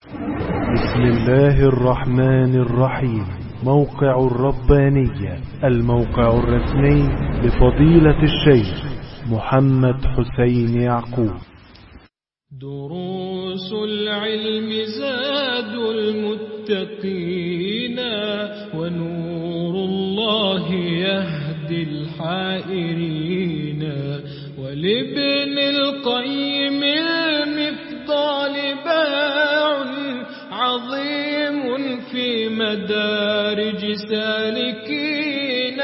بسم الله الرحمن الرحيم موقع الربانية الموقع الرسمي لفضيلة الشيخ محمد حسين يعقوب دروس العلم زاد المتقين ونور الله يهدي الحائرين ولابن القيم المفضال باع عظيم في مدارج سالكين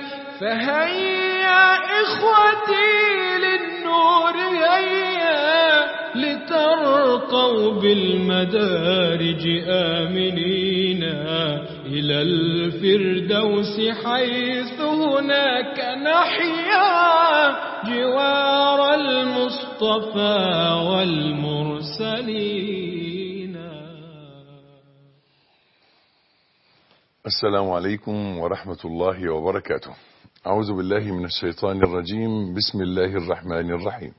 فهيا إخوتي للنور هيا لترقوا بالمدارج آمنين إلى الفردوس حيث هناك نحيا جوار المصطفى والمرسلين السلام عليكم ورحمة الله وبركاته أعوذ بالله من الشيطان الرجيم بسم الله الرحمن الرحيم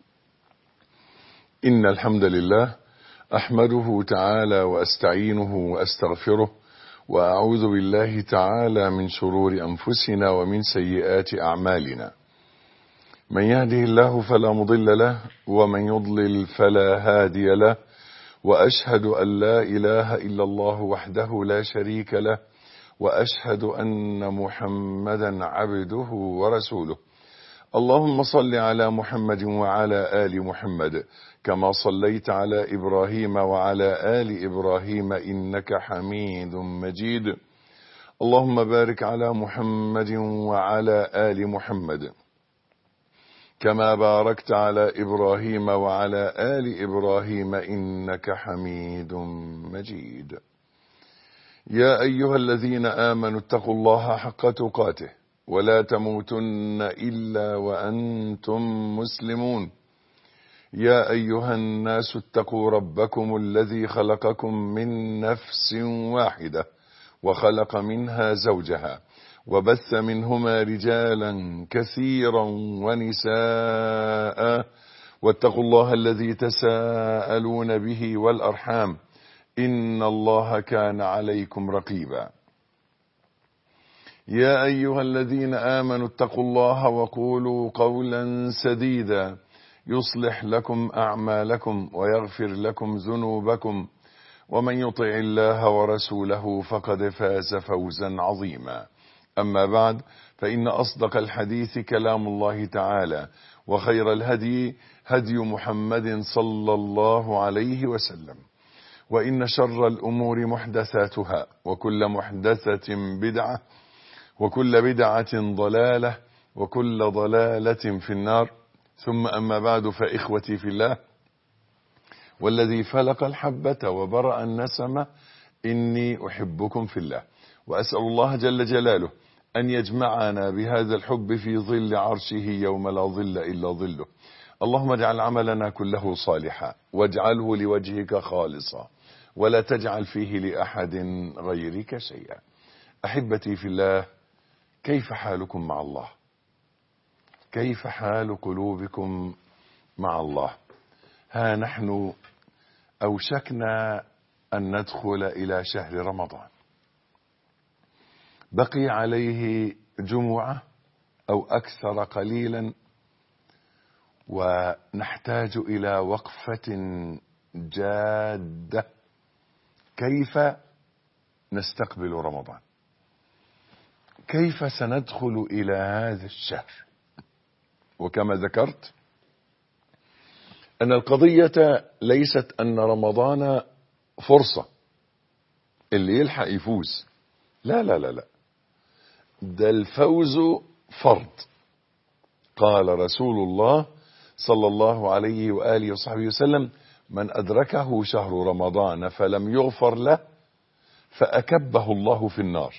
إن الحمد لله أحمده تعالى وأستعينه وأستغفره وأعوذ بالله تعالى من شرور أنفسنا ومن سيئات أعمالنا من يهده الله فلا مضل له ومن يضلل فلا هادي له وأشهد أن لا إله إلا الله وحده لا شريك له وأشهد أن محمدا عبده ورسوله اللهم صل على محمد وعلى آل محمد كما صليت على إبراهيم وعلى آل إبراهيم إنك حميد مجيد اللهم بارك على محمد وعلى آل محمد كما باركت على إبراهيم وعلى آل إبراهيم إنك حميد مجيد يا أيها الذين آمنوا اتقوا الله حق تقاته ولا تموتن إلا وأنتم مسلمون يا أيها الناس اتقوا ربكم الذي خلقكم من نفس واحدة وخلق منها زوجها وبث منهما رجالا كثيرا ونساء واتقوا الله الذي تساءلون به والأرحام إن الله كان عليكم رقيبا يا أيها الذين آمنوا اتقوا الله وقولوا قولا سديدا يصلح لكم أعمالكم ويغفر لكم ذنوبكم ومن يطع الله ورسوله فقد فاز فوزا عظيما أما بعد فإن أصدق الحديث كلام الله تعالى وخير الهدي هدي محمد صلى الله عليه وسلم وإن شر الأمور محدثاتها وكل محدثة بدعة وكل بدعة ضلالة وكل ضلالة في النار ثم أما بعد فإخوتي في الله والذي فلق الحبة وبرأ النسمة إني أحبكم في الله وأسأل الله جل جلاله أن يجمعنا بهذا الحب في ظل عرشه يوم لا ظل إلا ظله اللهم اجعل عملنا كله صالحا واجعله لوجهك خالصا ولا تجعل فيه لأحد غيرك شيئا أحبتي في الله كيف حالكم مع الله كيف حال قلوبكم مع الله ها نحن أوشكنا أن ندخل إلى شهر رمضان بقي عليه جمعة أو أكثر قليلا ونحتاج إلى وقفة جادة كيف نستقبل رمضان كيف سندخل إلى هذا الشهر وكما ذكرت أن القضية ليست أن رمضان فرصة اللي يلحق يفوز لا لا لا لا ده الفوز فرض قال رسول الله صلى الله عليه وآله وصحبه وسلم من أدركه شهر رمضان فلم يغفر له فأكبه الله في النار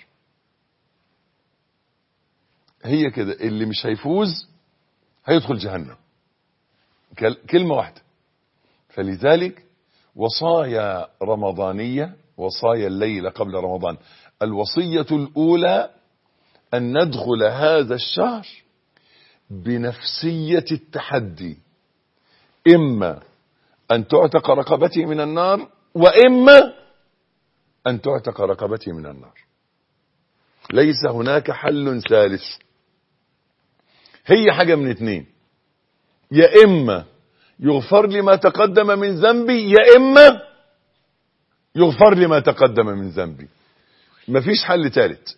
هي كده اللي مش هيفوز هيدخل جهنم كلمة واحدة فلذلك وصايا رمضانية وصايا الليلة قبل رمضان الوصية الأولى أن ندخل هذا الشهر بنفسية التحدي إما أن تعتق رقبتي من النار وإما أن تعتق رقبتي من النار ليس هناك حل ثالث هي حاجة من اتنين يا إما يغفر لي ما تقدم من ذنبي يا إما يغفر لي ما تقدم من ذنبي مفيش حل ثالث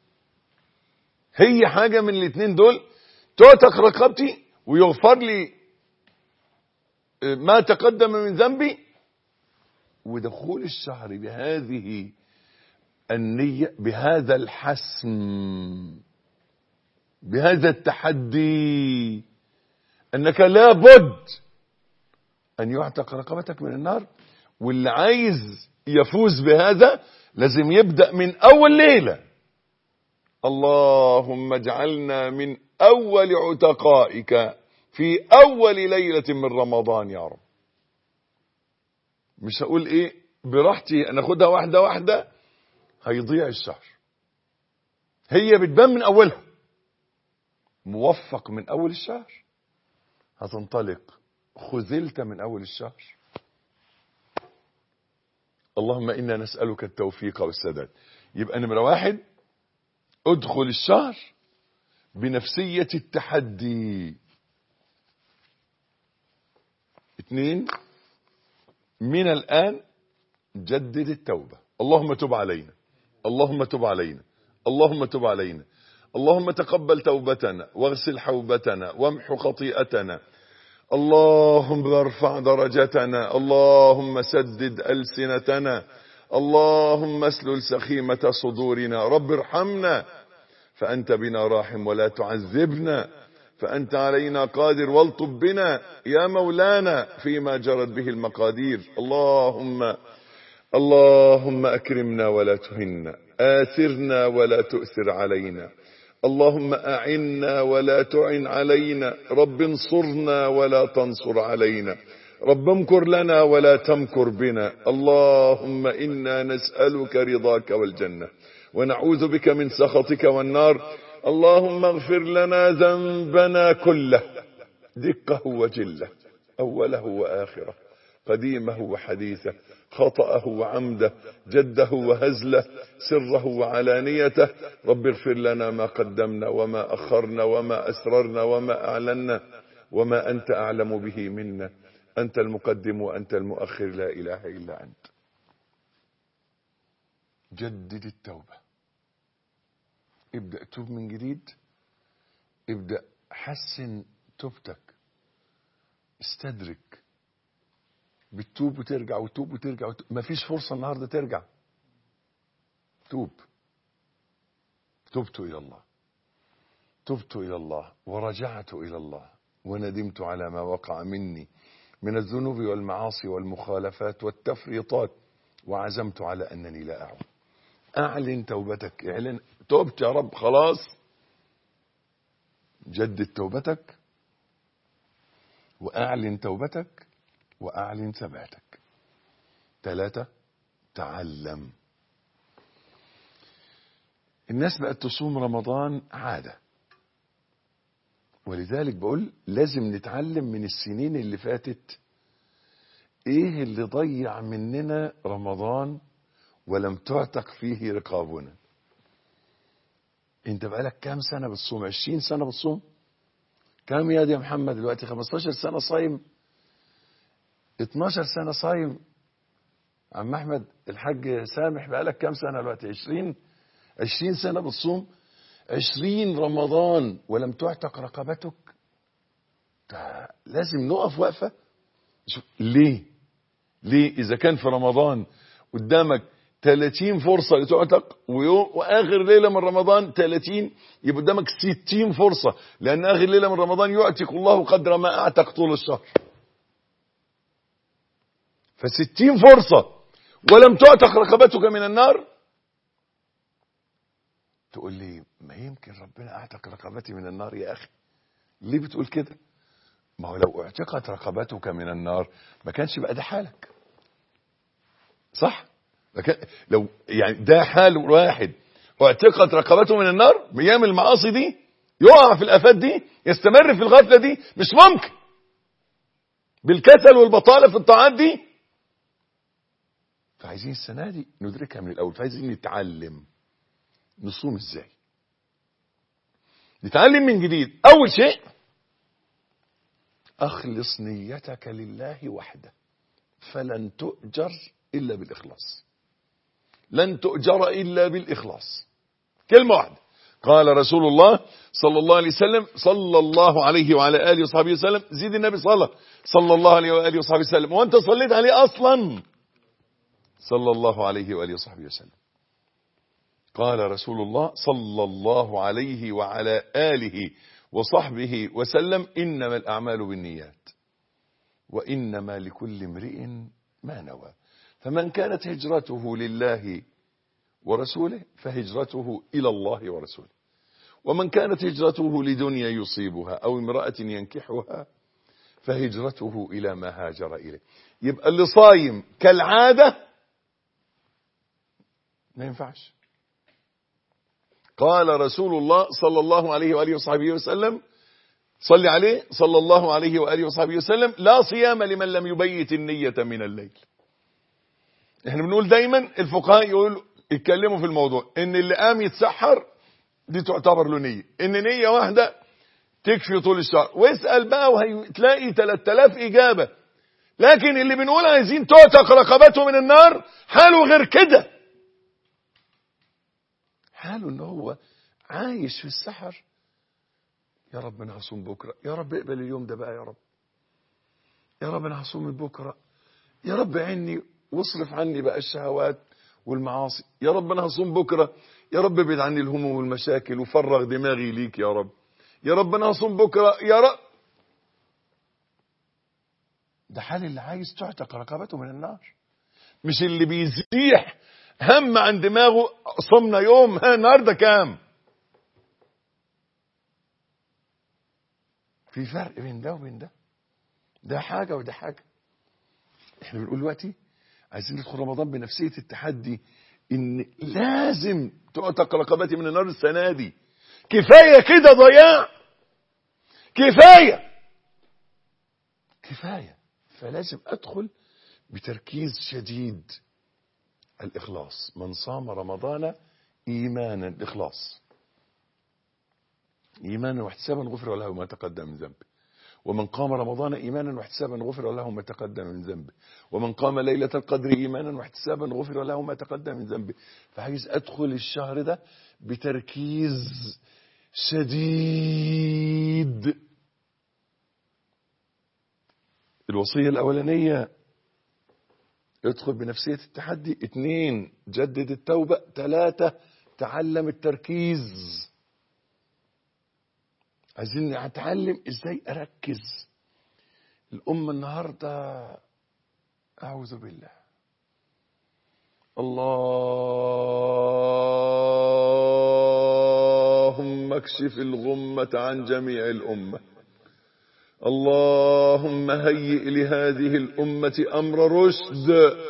هي حاجة من الاتنين دول تعتق رقبتي ويغفر لي ما تقدم من ذنبي ودخول الشهر بهذه النية بهذا الحسم بهذا التحدي انك لابد ان يعتق رقبتك من النار واللي عايز يفوز بهذا لازم يبدأ من اول ليلة اللهم اجعلنا من اول عتقائك في اول ليلة من رمضان يا رب مش هقول ايه براحتي ناخدها واحدة واحدة هيضيع الشهر هي بتبان من اولها موفق من اول الشهر هتنطلق خذلت من اول الشهر اللهم انا نسألك التوفيق والسداد يبقى نمرة واحد ادخل الشهر بنفسية التحدي اثنين من الآن جدد التوبة اللهم تب علينا اللهم تب علينا اللهم تب علينا اللهم تقبل توبتنا واغسل حوبتنا وامح خطيئتنا اللهم ارفع درجتنا اللهم سدد ألسنتنا اللهم اسلل سخيمة صدورنا رب ارحمنا فأنت بنا راحم ولا تعذبنا فأنت علينا قادر والطب بنا يا مولانا فيما جرت به المقادير اللهم اللهم أكرمنا ولا تهنا آثرنا ولا تؤثر علينا اللهم أعنا ولا تعن علينا رب انصرنا ولا تنصر علينا رب امكر لنا ولا تمكر بنا اللهم إنا نسألك رضاك والجنة ونعوذ بك من سخطك والنار اللهم اغفر لنا ذنبنا كله دقه وجله أوله وآخره قديمه وحديثه خطأه وعمده جده وهزله سره وعلانيته رب اغفر لنا ما قدمنا وما أخرنا وما أسررنا وما أعلنا وما أنت أعلم به منا أنت المقدم وأنت المؤخر لا إله إلا أنت جدد التوبة ابدأ توب من جديد ابدأ حسن توبتك استدرك بتتوب وترجع وتوب وترجع وتوب. مفيش فرصة النهاردة ترجع توب تبت إلى الله تبت إلى الله ورجعت إلى الله وندمت على ما وقع مني من الذنوب والمعاصي والمخالفات والتفريطات وعزمت على أنني لا أعود أعلن توبتك اعلن توبت يا رب خلاص جدد توبتك وأعلن توبتك وأعلن ثباتك ثلاثة تعلم الناس بقت تصوم رمضان عادة ولذلك بقول لازم نتعلم من السنين اللي فاتت ايه اللي ضيع مننا رمضان ولم تعتق فيه رقابنا انت بقالك كام سنة بتصوم عشرين سنة بتصوم كام يا دي يا محمد دلوقتي 15 سنة صايم 12 سنة صايم عم احمد الحاج سامح بقالك كام سنة دلوقتي 20 20 سنة بتصوم 20 رمضان ولم تعتق رقبتك لازم نقف وقفة شوف ليه ليه اذا كان في رمضان قدامك 30 فرصة لتعتق ويوم واخر ليلة من رمضان 30 يبقى قدامك 60 فرصة لان اخر ليلة من رمضان يعتق الله قدر ما اعتق طول الشهر فستين فرصة ولم تعتق رقبتك من النار تقول لي ما يمكن ربنا اعتق رقبتي من النار يا اخي ليه بتقول كده ما هو لو اعتقت رقبتك من النار ما كانش بقى ده حالك صح كان لو يعني ده حال واحد اعتقت رقبته من النار بيعمل المعاصي دي يقع في الافات دي يستمر في الغفله دي مش ممكن بالكسل والبطاله في الطاعات دي فعايزين السنة دي ندركها من الأول فعايزين نتعلم نصوم ازاي نتعلم من جديد أول شيء أخلص نيتك لله وحده فلن تؤجر إلا بالإخلاص لن تؤجر إلا بالإخلاص كلمة واحدة قال رسول الله صلى الله عليه وسلم صلى الله عليه وعلى آله وصحبه وسلم زيد النبي صلى صلى الله عليه وآله وصحبه وسلم وأنت صليت عليه أصلا صلى الله عليه وآله وصحبه وسلم قال رسول الله صلى الله عليه وعلى آله وصحبه وسلم إنما الأعمال بالنيات وإنما لكل امرئ ما نوى فمن كانت هجرته لله ورسوله فهجرته إلى الله ورسوله ومن كانت هجرته لدنيا يصيبها أو امرأة ينكحها فهجرته إلى ما هاجر إليه يبقى اللي صايم كالعادة ما ينفعش قال رسول الله صلى الله عليه وآله وصحبه وسلم صلي عليه صلى الله عليه وآله وصحبه وسلم لا صيام لمن لم يبيت النية من الليل احنا بنقول دايما الفقهاء يقولوا يتكلموا في الموضوع ان اللي قام يتسحر دي تعتبر له نية ان نية واحدة تكفي طول الشهر واسأل بقى وهتلاقي 3000 إجابة لكن اللي بنقول عايزين تعتق رقبته من النار حاله غير كده حاله ان هو عايش في السحر يا رب انا هصوم بكره يا رب اقبل اليوم ده بقى يا رب يا رب انا هصوم من بكره يا رب عني واصرف عني بقى الشهوات والمعاصي يا رب انا هصوم بكره يا رب ابعد عني الهموم والمشاكل وفرغ دماغي ليك يا رب يا رب انا هصوم بكره يا رب ده حال اللي عايز تعتق رقبته من النار مش اللي بيزيح هم عن دماغه صمنا يوم ها النهارده كام في فرق بين ده وبين ده ده حاجة وده حاجة احنا بنقول دلوقتي عايزين ندخل رمضان بنفسية التحدي ان لازم تعتق رقبتي من النار السنة دي كفاية كده ضياع كفاية كفاية فلازم ادخل بتركيز شديد الإخلاص من صام رمضان إيمانا الإخلاص إيمانا واحتسابا غفر له ما تقدم من ذنبه ومن قام رمضان إيمانا واحتسابا غفر له ما تقدم من ذنبه ومن قام ليلة القدر إيمانا واحتسابا غفر له ما تقدم من ذنبه فعايز أدخل الشهر ده بتركيز شديد الوصية الأولانية ادخل بنفسية التحدي اتنين جدد التوبة تلاتة تعلم التركيز عايزين نتعلم ازاي اركز الامة النهاردة اعوذ بالله اللهم اكشف الغمة عن جميع الامة اللهم هيئ لهذه الأمة أمر رشد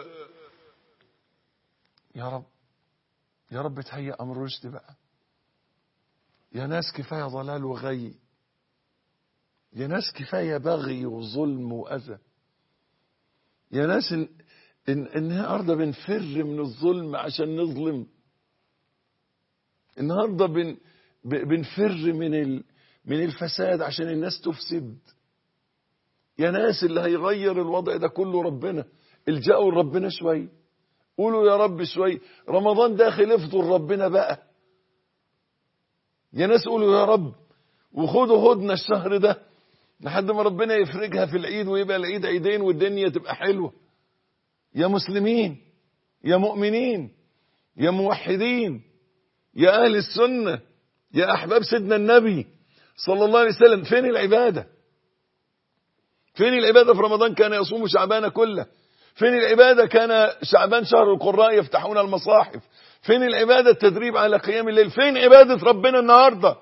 يا رب يا رب تهيئ أمر رشد بقى يا ناس كفاية ضلال وغي يا ناس كفاية بغي وظلم وأذى يا ناس إن إن النهارده بنفر من الظلم عشان نظلم النهارده بن بنفر من ال من الفساد عشان الناس تفسد يا ناس اللي هيغير الوضع ده كله ربنا الجأوا لربنا شوي قولوا يا رب شوي رمضان داخل افضل ربنا بقى يا ناس قولوا يا رب وخدوا هدنة الشهر ده لحد ما ربنا يفرجها في العيد ويبقى العيد عيدين والدنيا تبقى حلوة يا مسلمين يا مؤمنين يا موحدين يا أهل السنة يا أحباب سيدنا النبي صلى الله عليه وسلم فين العبادة فين العبادة في رمضان كان يصوم شعبان كله فين العبادة كان شعبان شهر القراء يفتحون المصاحف فين العبادة التدريب على قيام الليل فين عبادة ربنا النهاردة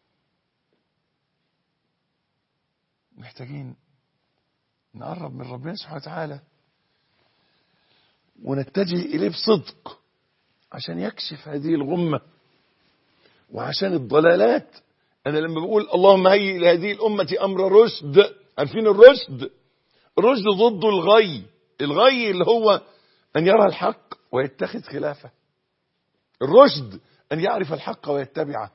محتاجين نقرب من ربنا سبحانه وتعالى ونتجه إليه بصدق عشان يكشف هذه الغمة وعشان الضلالات أنا لما بقول اللهم هيئ لهذه الأمة أمر رشد عارفين الرشد الرشد ضده الغي الغي اللي هو أن يرى الحق ويتخذ خلافه الرشد أن يعرف الحق ويتبعه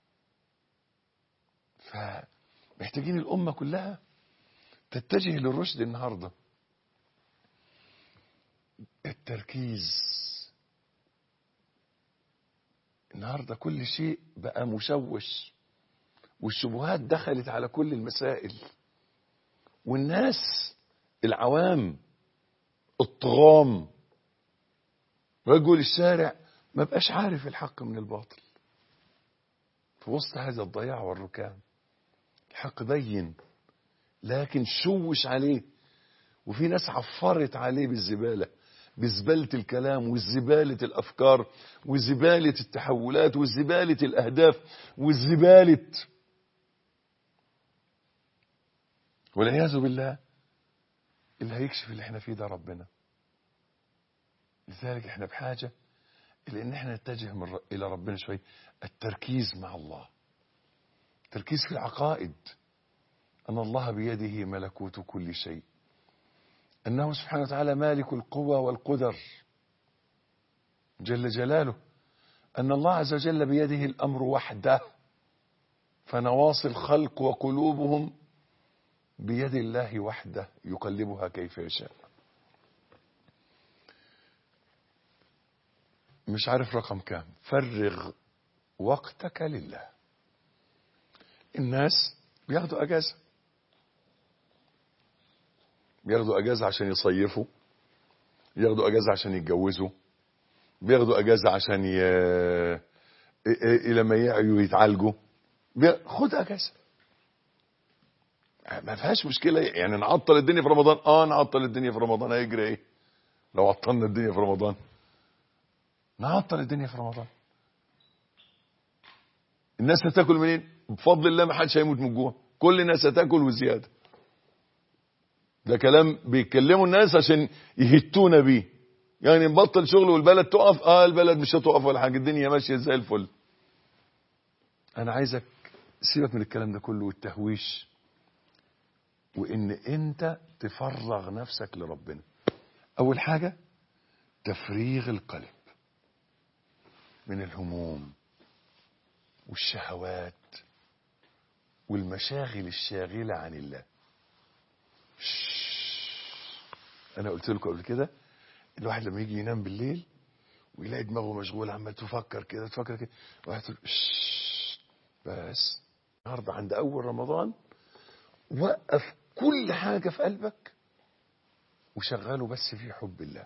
فمحتاجين الأمة كلها تتجه للرشد النهاردة التركيز النهاردة كل شيء بقى مشوش والشبهات دخلت على كل المسائل والناس العوام الطغام رجل الشارع ما بقاش عارف الحق من الباطل في وسط هذا الضياع والركام الحق بين لكن شوش عليه وفي ناس عفرت عليه بالزبالة بزبالة الكلام وزبالة الأفكار وزبالة التحولات وزبالة الأهداف وزبالة والعياذ بالله اللي هيكشف اللي احنا فيه ده ربنا لذلك احنا بحاجة إلى أن احنا نتجه من ر- إلى ربنا شوي التركيز مع الله التركيز في العقائد أن الله بيده ملكوت كل شيء أنه سبحانه وتعالى مالك القوى والقدر جل جلاله أن الله عز وجل بيده الأمر وحده فنواصي الخلق وقلوبهم بيد الله وحده يقلبها كيف يشاء مش عارف رقم كام فرغ وقتك لله الناس بياخدوا اجازه بياخدوا اجازه عشان يصيفوا بياخدوا اجازه عشان يتجوزوا بياخدوا اجازه عشان ي... إ- إ- لما يعيوا يتعالجوا بي... خد اجازه ما فيهاش مشكله يعني نعطل الدنيا في رمضان اه نعطل الدنيا في رمضان هيجري ايه لو عطلنا الدنيا في رمضان نعطل الدنيا في رمضان الناس هتاكل منين بفضل الله ما حدش هيموت من الجوع كل الناس هتاكل وزياده ده كلام بيتكلموا الناس عشان يهتونا بيه يعني نبطل شغل والبلد تقف اه البلد مش هتقف ولا حاجه الدنيا ماشيه زي الفل انا عايزك سيبك من الكلام ده كله والتهويش وان انت تفرغ نفسك لربنا اول حاجه تفريغ القلب من الهموم والشهوات والمشاغل الشاغلة عن الله شش. أنا قلت لكم قبل كده الواحد لما يجي ينام بالليل ويلاقي دماغه مشغولة عمال تفكر كده تفكر كده واحد تقول شش. بس النهارده عند أول رمضان وقف كل حاجة في قلبك وشغله بس في حب الله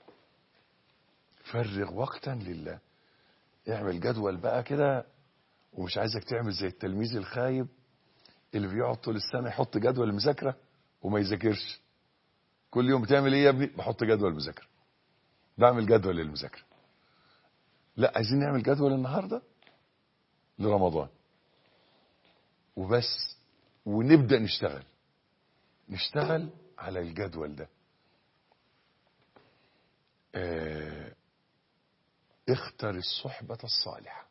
فرغ وقتا لله اعمل جدول بقى كده ومش عايزك تعمل زي التلميذ الخايب اللي بيقعد طول السنة يحط جدول المذاكرة وما يذاكرش كل يوم بتعمل ايه يا ابني بحط جدول مذاكرة بعمل جدول للمذاكرة لا عايزين نعمل جدول النهاردة لرمضان وبس ونبدأ نشتغل نشتغل على الجدول ده آه اختر الصحبة الصالحة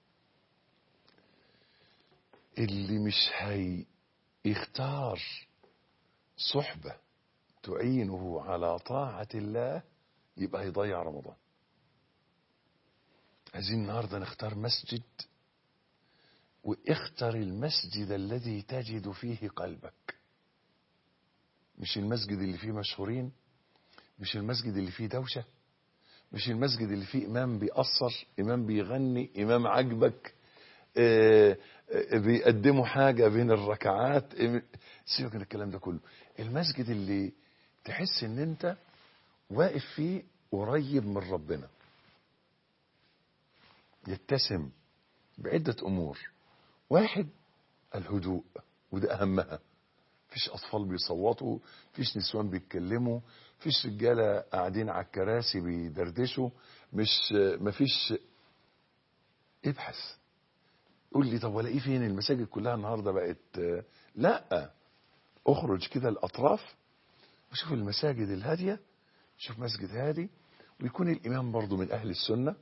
اللي مش هي يختار صحبة تعينه على طاعة الله يبقى هيضيع رمضان عايزين النهاردة نختار مسجد واختر المسجد الذي تجد فيه قلبك مش المسجد اللي فيه مشهورين مش المسجد اللي فيه دوشة مش المسجد اللي فيه إمام بيأثر إمام بيغني إمام عجبك آه، آه، بيقدموا حاجة بين الركعات إم- سيبك من الكلام ده كله المسجد اللي تحس ان انت واقف فيه قريب من ربنا يتسم بعدة أمور واحد الهدوء وده أهمها فيش أطفال بيصوتوا فيش نسوان بيتكلموا فيش رجالة قاعدين على الكراسي بيدردشوا مش مفيش ابحث قول لي طب ولاقيه فين المساجد كلها النهارده بقت لا اخرج كده الاطراف وشوف المساجد الهاديه شوف مسجد هادي ويكون الامام برضو من اهل السنه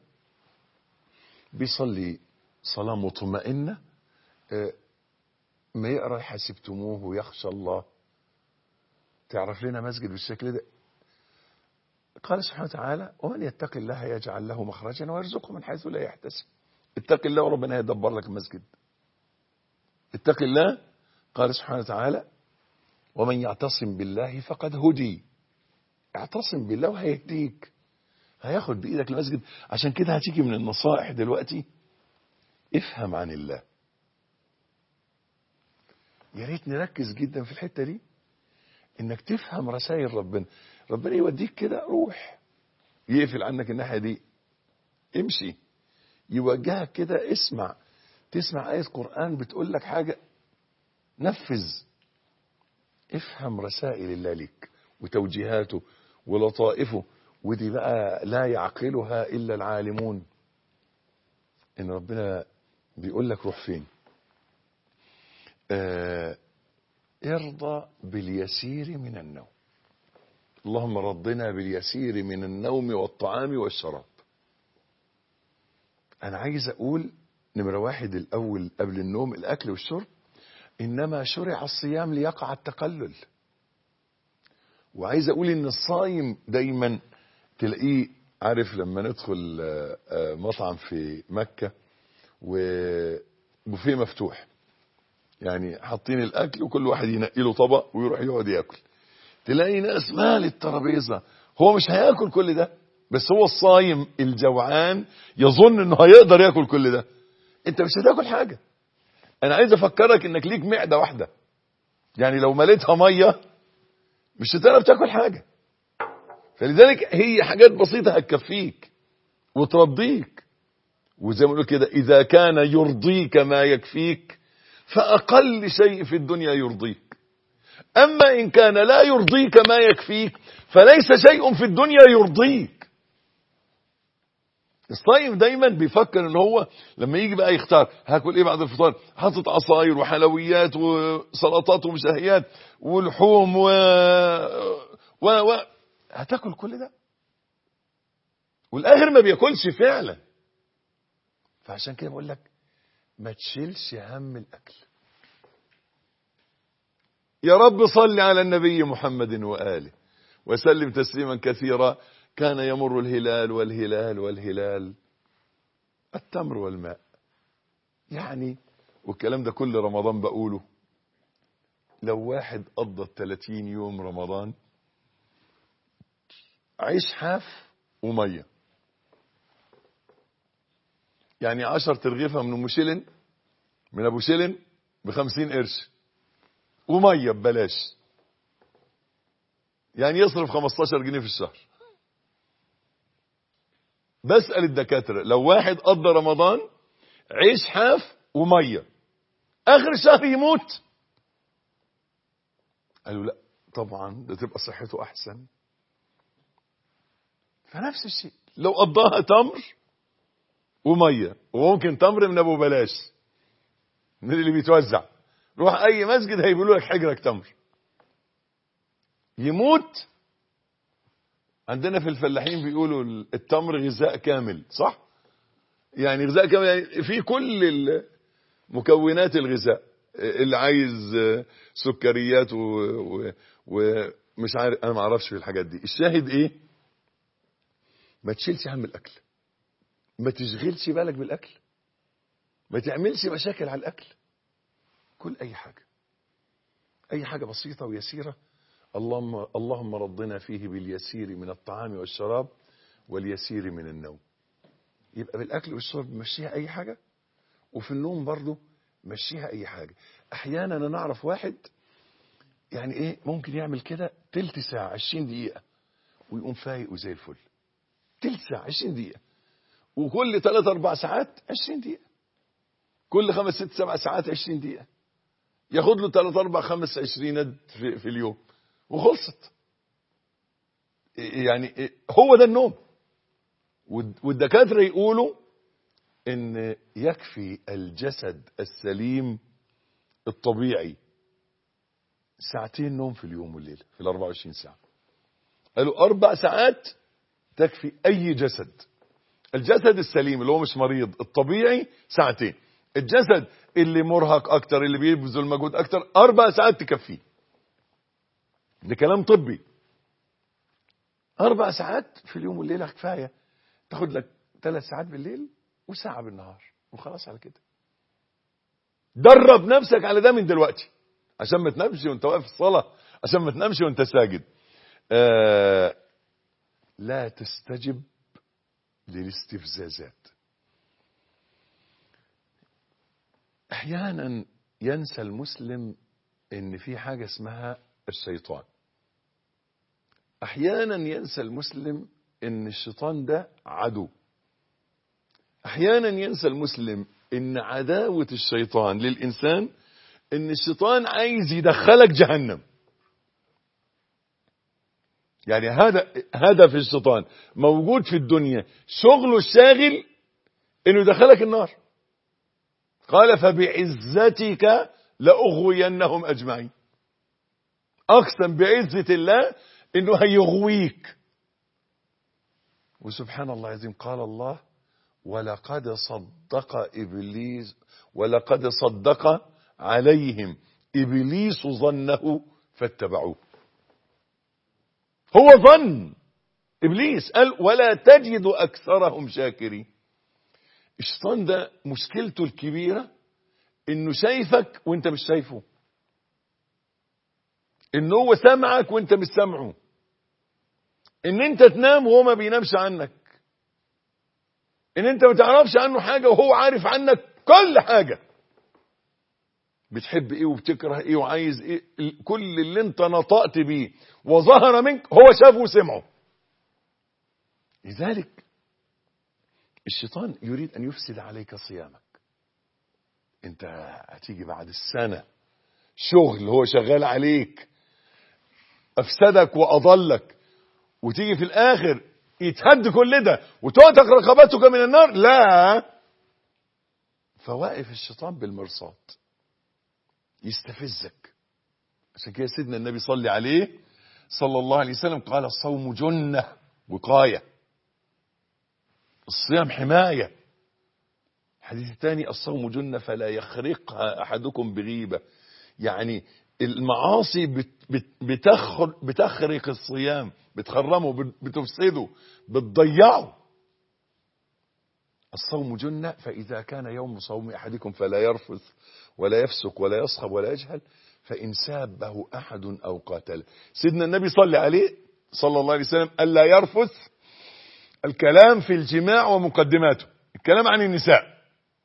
بيصلي صلاه مطمئنه آه، ما يقرا حسبتموه ويخشى الله تعرف لنا مسجد بالشكل ده قال سبحانه وتعالى ومن يتق الله يجعل له مخرجا ويرزقه من حيث لا يحتسب اتق الله وربنا يدبر لك المسجد اتق الله قال سبحانه وتعالى ومن يعتصم بالله فقد هدي اعتصم بالله وهيهديك هياخد بايدك المسجد عشان كده هتيجي من النصائح دلوقتي افهم عن الله يا ريت نركز جدا في الحته دي انك تفهم رسائل ربنا ربنا يوديك كده روح يقفل عنك الناحيه دي امشي يوجهك كده اسمع تسمع آية قرآن بتقول لك حاجة نفذ افهم رسائل الله لك وتوجيهاته ولطائفه ودي بقى لا يعقلها إلا العالمون إن ربنا بيقول لك روح فين آه ارضى باليسير من النوم اللهم رضنا باليسير من النوم والطعام والشراب أنا عايز أقول نمرة واحد الأول قبل النوم الأكل والشرب إنما شرع الصيام ليقع التقلل وعايز أقول إن الصايم دايما تلاقيه عارف لما ندخل مطعم في مكة وبوفيه مفتوح يعني حاطين الأكل وكل واحد ينقي له طبق ويروح يقعد ياكل تلاقي ناس مال الترابيزة هو مش هياكل كل ده بس هو الصايم الجوعان يظن انه هيقدر ياكل كل ده انت مش هتاكل حاجة انا عايز افكرك انك ليك معدة واحدة يعني لو مليتها مية مش هتعرف تاكل حاجة فلذلك هي حاجات بسيطة هتكفيك وترضيك وزي ما نقول كده اذا كان يرضيك ما يكفيك فاقل شيء في الدنيا يرضيك اما ان كان لا يرضيك ما يكفيك فليس شيء في الدنيا يرضيك الصايم دايما بيفكر ان هو لما يجي بقى يختار هاكل ايه بعد الفطار حاطط عصاير وحلويات وسلطات ومشتهيات ولحوم و و و هتاكل كل ده والاخر ما بياكلش فعلا فعشان كده بقول لك ما تشيلش هم الاكل يا رب صل على النبي محمد واله وسلم تسليما كثيرا كان يمر الهلال والهلال والهلال التمر والماء يعني والكلام ده كل رمضان بقوله لو واحد قضى 30 يوم رمضان عيش حاف وميه يعني 10 ترغيفه من ام شيلن من ابو شيلن ب 50 قرش وميه ببلاش يعني يصرف 15 جنيه في الشهر بسأل الدكاترة لو واحد قضى رمضان عيش حاف ومية آخر الشهر يموت قالوا لا طبعا ده تبقى صحته أحسن فنفس الشيء لو قضاها تمر ومية وممكن تمر من أبو بلاش من اللي بيتوزع روح أي مسجد هيقولوا لك حجرك تمر يموت عندنا في الفلاحين بيقولوا التمر غذاء كامل صح يعني غذاء كامل يعني في كل مكونات الغذاء اللي عايز سكريات ومش عارف انا ما اعرفش في الحاجات دي الشاهد ايه ما تشيلش هم الاكل ما تشغلش بالك بالاكل ما تعملش مشاكل على الاكل كل اي حاجه اي حاجه بسيطه ويسيره اللهم اللهم رضنا فيه باليسير من الطعام والشراب واليسير من النوم يبقى بالاكل والشرب مشيها اي حاجه وفي النوم برضه مشيها اي حاجه احيانا انا اعرف واحد يعني ايه ممكن يعمل كده تلت ساعه 20 دقيقه ويقوم فايق وزي الفل تلت ساعه 20 دقيقه وكل 3 4 ساعات 20 دقيقه كل خمس ست سبع ساعات 20 دقيقه ياخد له 3 4 5 20 في, في اليوم وخلصت يعني هو ده النوم والدكاترة يقولوا ان يكفي الجسد السليم الطبيعي ساعتين نوم في اليوم والليل في ال 24 ساعة قالوا أربع ساعات تكفي أي جسد الجسد السليم اللي هو مش مريض الطبيعي ساعتين الجسد اللي مرهق أكتر اللي بيبذل مجهود أكتر أربع ساعات تكفيه ده كلام طبي اربع ساعات في اليوم والليله كفايه تاخد لك ثلاث ساعات بالليل وساعه بالنهار وخلاص على كده درب نفسك على ده من دلوقتي عشان ما تنامش وانت واقف في الصلاه عشان ما تنامش وانت ساجد آه لا تستجب للاستفزازات احيانا ينسى المسلم ان في حاجه اسمها الشيطان احيانا ينسى المسلم ان الشيطان ده عدو احيانا ينسى المسلم ان عداوه الشيطان للانسان ان الشيطان عايز يدخلك جهنم يعني هذا هدف الشيطان موجود في الدنيا شغله الشاغل انه يدخلك النار قال فبعزتك لأغوينهم أجمعين أقسم بعزة الله إنه هيغويك وسبحان الله العظيم قال الله ولقد صدق إبليس ولقد صدق عليهم إبليس ظنه فاتبعوه هو ظن إبليس قال ولا تجد أكثرهم شاكرين الشيطان ده مشكلته الكبيرة انه شايفك وانت مش شايفه ان هو سامعك وانت مش سامعه ان انت تنام وهو ما بينامش عنك ان انت ما تعرفش عنه حاجة وهو عارف عنك كل حاجة بتحب ايه وبتكره ايه وعايز ايه كل اللي انت نطقت بيه وظهر منك هو شافه وسمعه لذلك الشيطان يريد ان يفسد عليك صيامك انت هتيجي بعد السنة شغل هو شغال عليك افسدك واضلك وتيجي في الاخر يتهد كل ده وتعتق رقبتك من النار لا فواقف الشيطان بالمرصاد يستفزك عشان كده سيدنا النبي صلي عليه صلى الله عليه وسلم قال الصوم جنة وقاية الصيام حماية الحديث الثاني الصوم جنة فلا يخرقها أحدكم بغيبة يعني المعاصي بت بت بتخر بتخرق الصيام بتخرمه بتفسده بتضيعه الصوم جنة فإذا كان يوم صوم أحدكم فلا يرفث ولا يفسق ولا يصخب ولا يجهل فإن سابه أحد أو قاتل سيدنا النبي صلى عليه صلى الله عليه وسلم ألا يرفث الكلام في الجماع ومقدماته الكلام عن النساء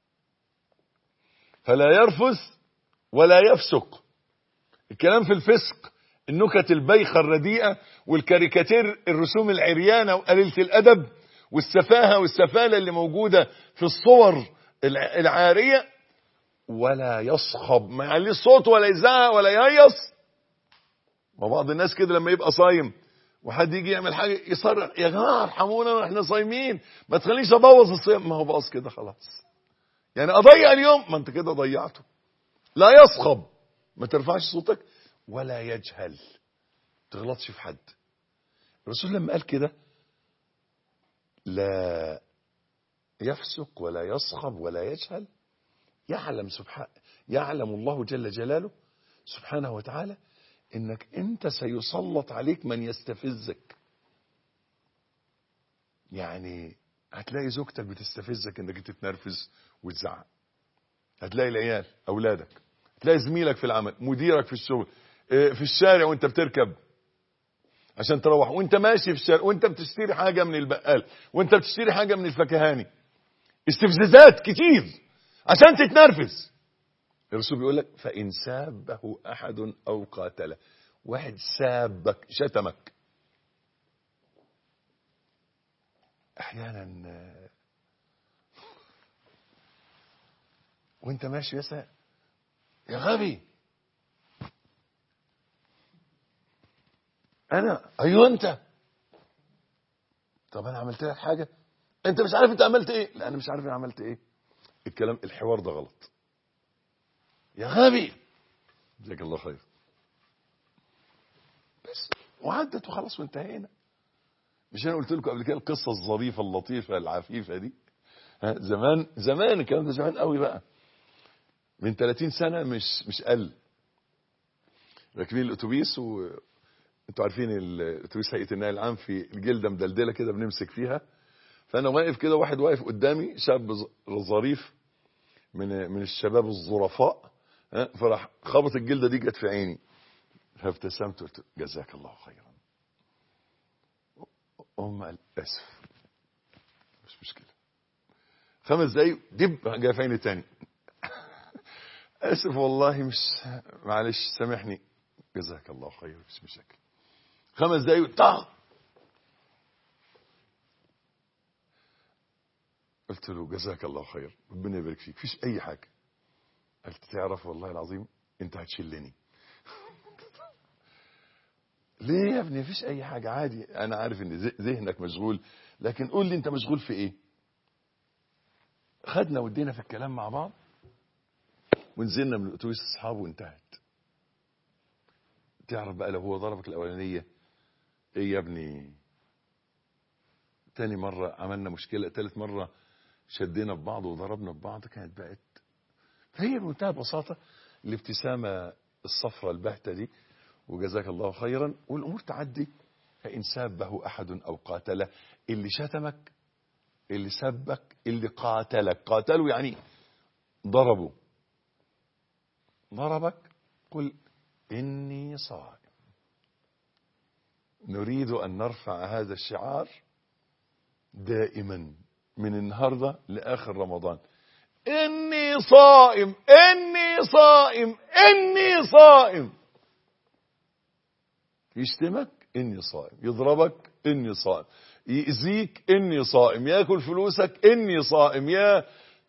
فلا يرفث ولا يفسق الكلام في الفسق النكت البيخة الرديئة والكاريكاتير الرسوم العريانة وقليلة الأدب والسفاهة والسفالة اللي موجودة في الصور العارية ولا يصخب ما يعليش صوت ولا يزعق ولا يهيص وبعض الناس كده لما يبقى صايم وحد يجي يعمل حاجة يصرخ يا جماعة ارحمونا واحنا صايمين ما تخلينيش ابوظ الصيام ما هو باظ كده خلاص يعني اضيع اليوم ما انت كده ضيعته لا يصخب ما ترفعش صوتك ولا يجهل تغلطش في حد الرسول لما قال كده لا يفسق ولا يصخب ولا يجهل يعلم سبحانه يعلم الله جل جلاله سبحانه وتعالى انك انت سيسلط عليك من يستفزك يعني هتلاقي زوجتك بتستفزك انك تتنرفز وتزعق هتلاقي العيال اولادك هتلاقي زميلك في العمل مديرك في الشغل في الشارع وانت بتركب عشان تروح وانت ماشي في الشارع وانت بتشتري حاجة من البقال وانت بتشتري حاجة من الفكهاني استفزازات كتير عشان تتنرفز الرسول بيقول لك فإن سابه أحد أو قاتله واحد سابك شتمك أحيانا وانت ماشي يا يا غبي انا ايوه انت طب انا عملت لك حاجه انت مش عارف انت عملت ايه لا انا مش عارف انا عملت ايه الكلام الحوار ده غلط يا غبي جزاك الله خير بس وعدت وخلاص وانتهينا مش انا قلت لكم قبل كده القصه الظريفه اللطيفه العفيفه دي ها زمان زمان الكلام ده زمان قوي بقى من 30 سنه مش مش قل راكبين الاتوبيس و انتوا عارفين الاتوبيس هيئه النقل العام في الجلده مدلدله كده بنمسك فيها فانا واقف كده واحد واقف قدامي شاب ظ- ظريف من من الشباب الظرفاء ها، فراح خبط الجلده دي جت في عيني فابتسمت قلت جزاك الله خيرا ام قال اسف مش مشكله خمس دقايق دب جاي في عيني تاني اسف والله مش معلش سامحني جزاك الله خير مش مشاكل خمس دقايق طه قلت له جزاك الله خير ربنا يبارك فيك فيش اي حاجه قلت تعرف والله العظيم انت هتشلني ليه يا ابني مفيش اي حاجه عادي انا عارف ان ذه- ذهنك مشغول لكن قول لي انت مشغول في ايه خدنا ودينا في الكلام مع بعض ونزلنا من الاتوبيس اصحاب وانتهت تعرف بقى لو هو ضربك الاولانيه ايه يا ابني تاني مرة عملنا مشكلة تالت مرة شدينا في بعض وضربنا في بعض كانت بقت فهي بمنتهى البساطة الابتسامة الصفرة البهتة دي وجزاك الله خيرا والأمور تعدي فإن سابه أحد أو قاتله اللي شتمك اللي سبك اللي قاتلك قاتلوا يعني ضربوا ضربك قل إني صائم نريد أن نرفع هذا الشعار دائما من النهاردة لآخر رمضان إني صائم إني صائم إني صائم يشتمك إني صائم يضربك إني صائم يأذيك إني صائم ياكل فلوسك إني صائم يا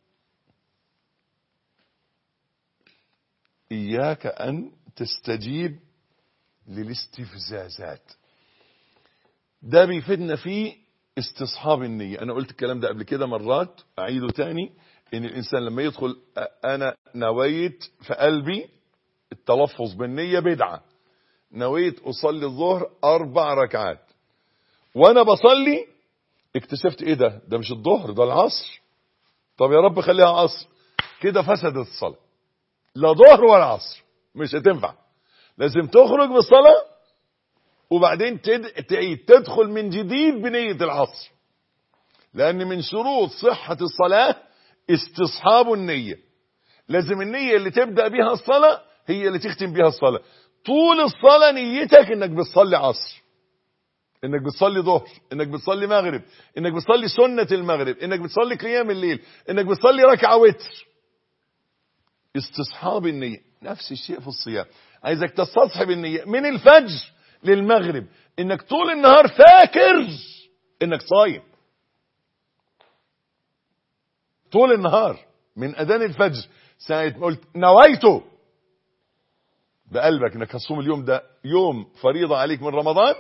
إياك أن تستجيب للاستفزازات ده بيفيدنا في استصحاب النية أنا قلت الكلام ده قبل كده مرات أعيده تاني إن الإنسان لما يدخل أ- أنا نويت في قلبي التلفظ بالنية بدعة نويت أصلي الظهر أربع ركعات وأنا بصلي اكتشفت إيه ده ده مش الظهر ده العصر طب يا رب خليها عصر كده فسدت الصلاة لا ظهر ولا عصر مش هتنفع لازم تخرج بالصلاة وبعدين تد... تعيد تدخل من جديد بنية العصر لأن من شروط صحة الصلاة استصحاب النية لازم النية اللي تبدأ بها الصلاة هي اللي تختم بها الصلاة طول الصلاة نيتك انك بتصلي عصر انك بتصلي ظهر انك بتصلي مغرب انك بتصلي سنة المغرب انك بتصلي قيام الليل انك بتصلي ركعة وتر استصحاب النية نفس الشيء في الصيام عايزك تستصحب النية من الفجر للمغرب انك طول النهار فاكر انك صايم طول النهار من اذان الفجر ساعة ما قلت نويته بقلبك انك هتصوم اليوم ده يوم فريضة عليك من رمضان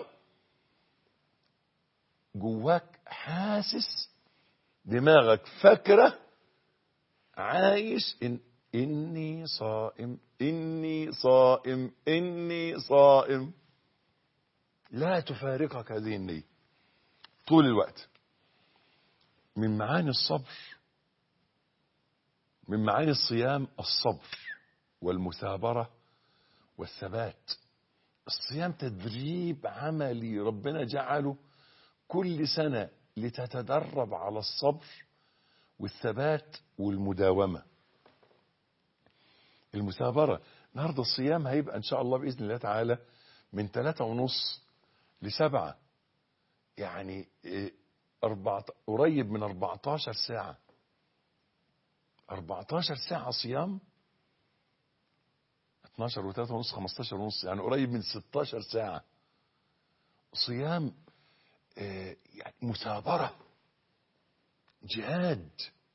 جواك حاسس دماغك فاكرة عايش إن إني صائم إني صائم إني صائم لا تفارقك هذه النية طول الوقت من معاني الصبر من معاني الصيام الصبر والمثابرة والثبات الصيام تدريب عملي ربنا جعله كل سنة لتتدرب على الصبر والثبات والمداومة المثابرة النهاردة الصيام هيبقى إن شاء الله بإذن الله تعالى من ثلاثة ونص لسبعة يعني إيه، أربعة قريب من 14 ساعة 14 ساعة صيام 12 و3 ونص 15 ونص يعني قريب من 16 ساعة صيام آه، يعني مثابرة جهاد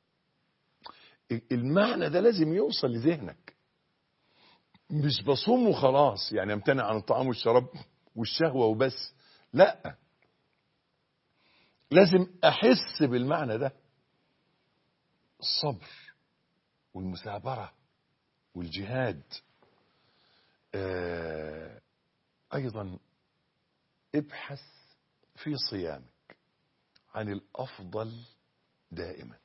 المعنى ده لازم يوصل لذهنك مش بصوم وخلاص يعني امتنع عن الطعام والشراب والشهوة وبس لا لازم احس بالمعنى ده الصبر والمثابرة والجهاد آه ايضا ابحث في صيامك عن الافضل دائما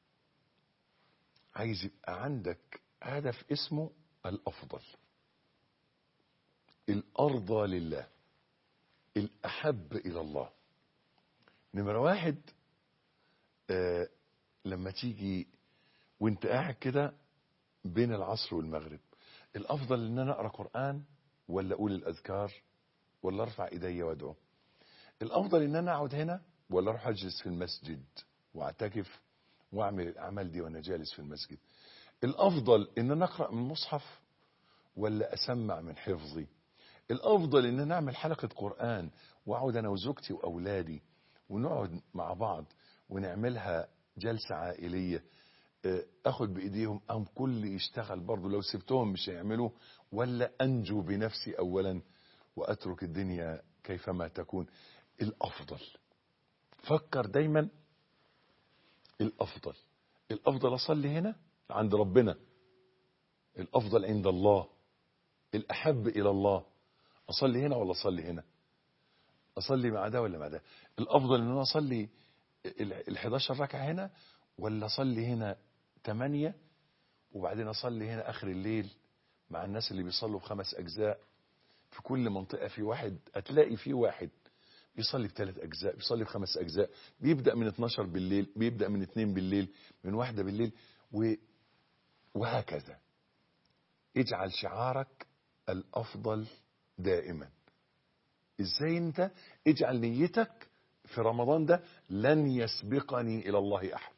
عايز يبقى عندك هدف اسمه الافضل الارضى لله الأحب إلى الله نمرة واحد آه لما تيجي وانت قاعد كده بين العصر والمغرب الأفضل ان انا أقرأ قرآن ولا أقول الأذكار ولا أرفع إيدي وأدعو الأفضل ان انا أقعد هنا ولا أروح أجلس في المسجد وأعتكف وأعمل الأعمال دي وأنا جالس في المسجد الأفضل ان انا أقرأ من المصحف ولا أسمع من حفظي الأفضل ان انا أعمل حلقة قرآن وأقعد أنا وزوجتي وأولادي ونقعد مع بعض ونعملها جلسة عائلية اخد بايديهم ام كل يشتغل برضه لو سبتهم مش هيعملوا ولا انجو بنفسي اولا واترك الدنيا كيفما تكون الافضل فكر دايما الافضل الافضل اصلي هنا عند ربنا الافضل عند الله الاحب الى الله اصلي هنا ولا اصلي هنا اصلي مع ده ولا مع ده الافضل ان انا اصلي ال 11 ركعه هنا ولا اصلي هنا 8 وبعدين اصلي هنا اخر الليل مع الناس اللي بيصلوا بخمس اجزاء في كل منطقه في واحد هتلاقي في واحد بيصلي بثلاث اجزاء بيصلي بخمس اجزاء بيبدا من 12 بالليل بيبدا من 2 بالليل من واحدة بالليل و... وهكذا اجعل شعارك الافضل دائما ازاي انت اجعل نيتك في رمضان ده لن يسبقني الى الله احد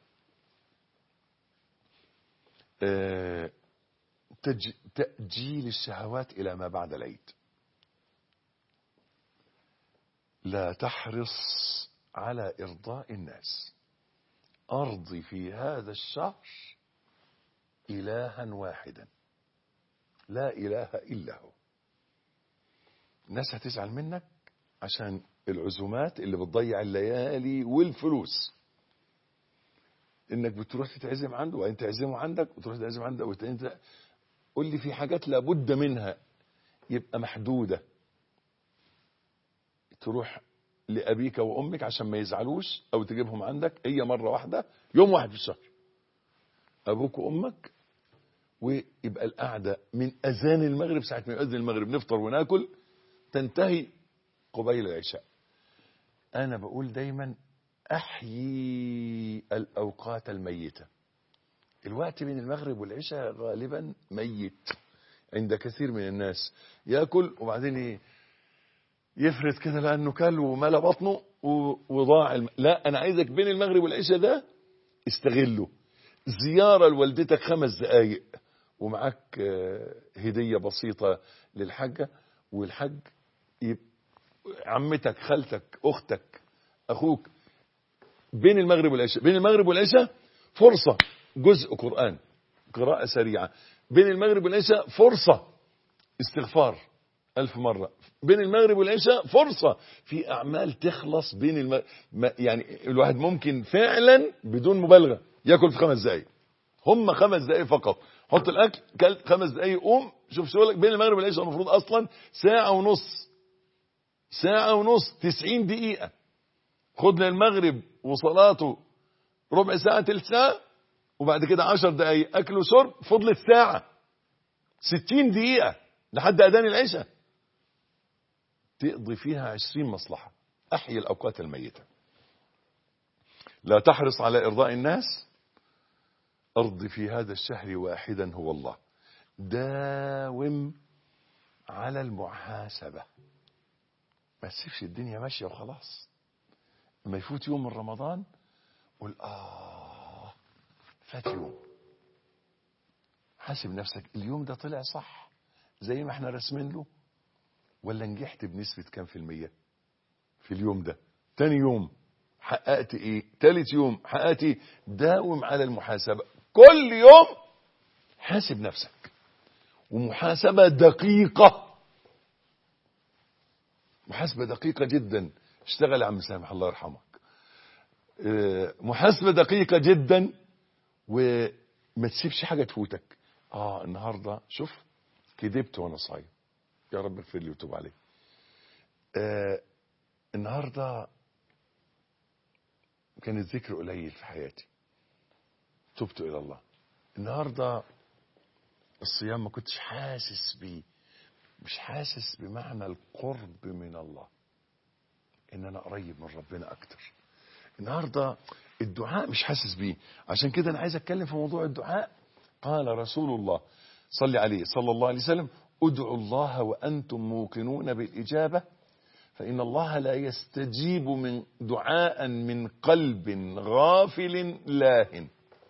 آه، تج... تأجيل الشهوات إلى ما بعد العيد لا تحرص على إرضاء الناس أرضي في هذا الشهر إلها واحدا لا إله إلا هو الناس هتزعل منك عشان العزومات اللي بتضيع الليالي والفلوس انك بتروح تتعزم عنده وانت تعزمه عندك وتروح تعزم عنده وانت قول لي في حاجات لابد منها يبقى محدودة تروح لأبيك وأمك عشان ما يزعلوش أو تجيبهم عندك هي مرة واحدة يوم واحد في الشهر أبوك وأمك ويبقى القعدة من أذان المغرب ساعة ما يؤذن المغرب نفطر وناكل تنتهي قبيل العشاء أنا بقول دايما أحيي الأوقات الميتة الوقت بين المغرب والعشاء غالبا ميت عند كثير من الناس ياكل وبعدين ي- يفرد كده لانه كل وملا بطنه و- وضاع الم... لا انا عايزك بين المغرب والعشاء ده استغله زياره لوالدتك خمس دقائق ومعاك آه، هديه بسيطه للحاجه والحج يب... عمتك خالتك اختك اخوك بين المغرب والعشاء بين المغرب والعشاء فرصة جزء قرآن قراءة سريعة بين المغرب والعشاء فرصة استغفار ألف مرة بين المغرب والعشاء فرصة في أعمال تخلص بين الم... ما- يعني الواحد ممكن فعلا بدون مبالغة ياكل في خمس دقايق هم خمس دقايق فقط حط الأكل كل خمس دقايق قوم شوف شغلك بين المغرب والعشاء المفروض أصلا ساعة ونص ساعة ونص تسعين دقيقة خد للمغرب وصلاته ربع ساعة تلت ساعة وبعد كده عشر دقايق أكل وشرب فضلت ساعة ستين دقيقة لحد أذان العشاء تقضي فيها عشرين مصلحة أحيي الأوقات الميتة لا تحرص على إرضاء الناس أرض في هذا الشهر واحدا هو الله داوم على المحاسبة ما تسيبش الدنيا ماشية وخلاص لما يفوت يوم من رمضان قول آه فات يوم حاسب نفسك اليوم ده طلع صح زي ما احنا رسمين له ولا نجحت بنسبة كام في المية في اليوم ده تاني يوم حققت ايه تالت يوم حققت ايه داوم على المحاسبة كل يوم حاسب نفسك ومحاسبة دقيقة محاسبة دقيقة جدا اشتغل يا عم سامح الله يرحمك اه، محاسبة دقيقة جدا وما تسيبش حاجة تفوتك اه النهاردة شوف كذبت وانا صايم يا رب اغفر لي وتوب علي آه النهاردة كان الذكر قليل في حياتي تبت إلى الله النهاردة الصيام ما كنتش حاسس بيه مش حاسس بمعنى القرب من الله ان انا قريب من ربنا اكتر النهارده الدعاء مش حاسس بيه عشان كده انا عايز اتكلم في موضوع الدعاء قال رسول الله صلي عليه صلى الله عليه وسلم ادعوا الله وانتم موقنون بالاجابه فان الله لا يستجيب من دعاء من قلب غافل لاهٍ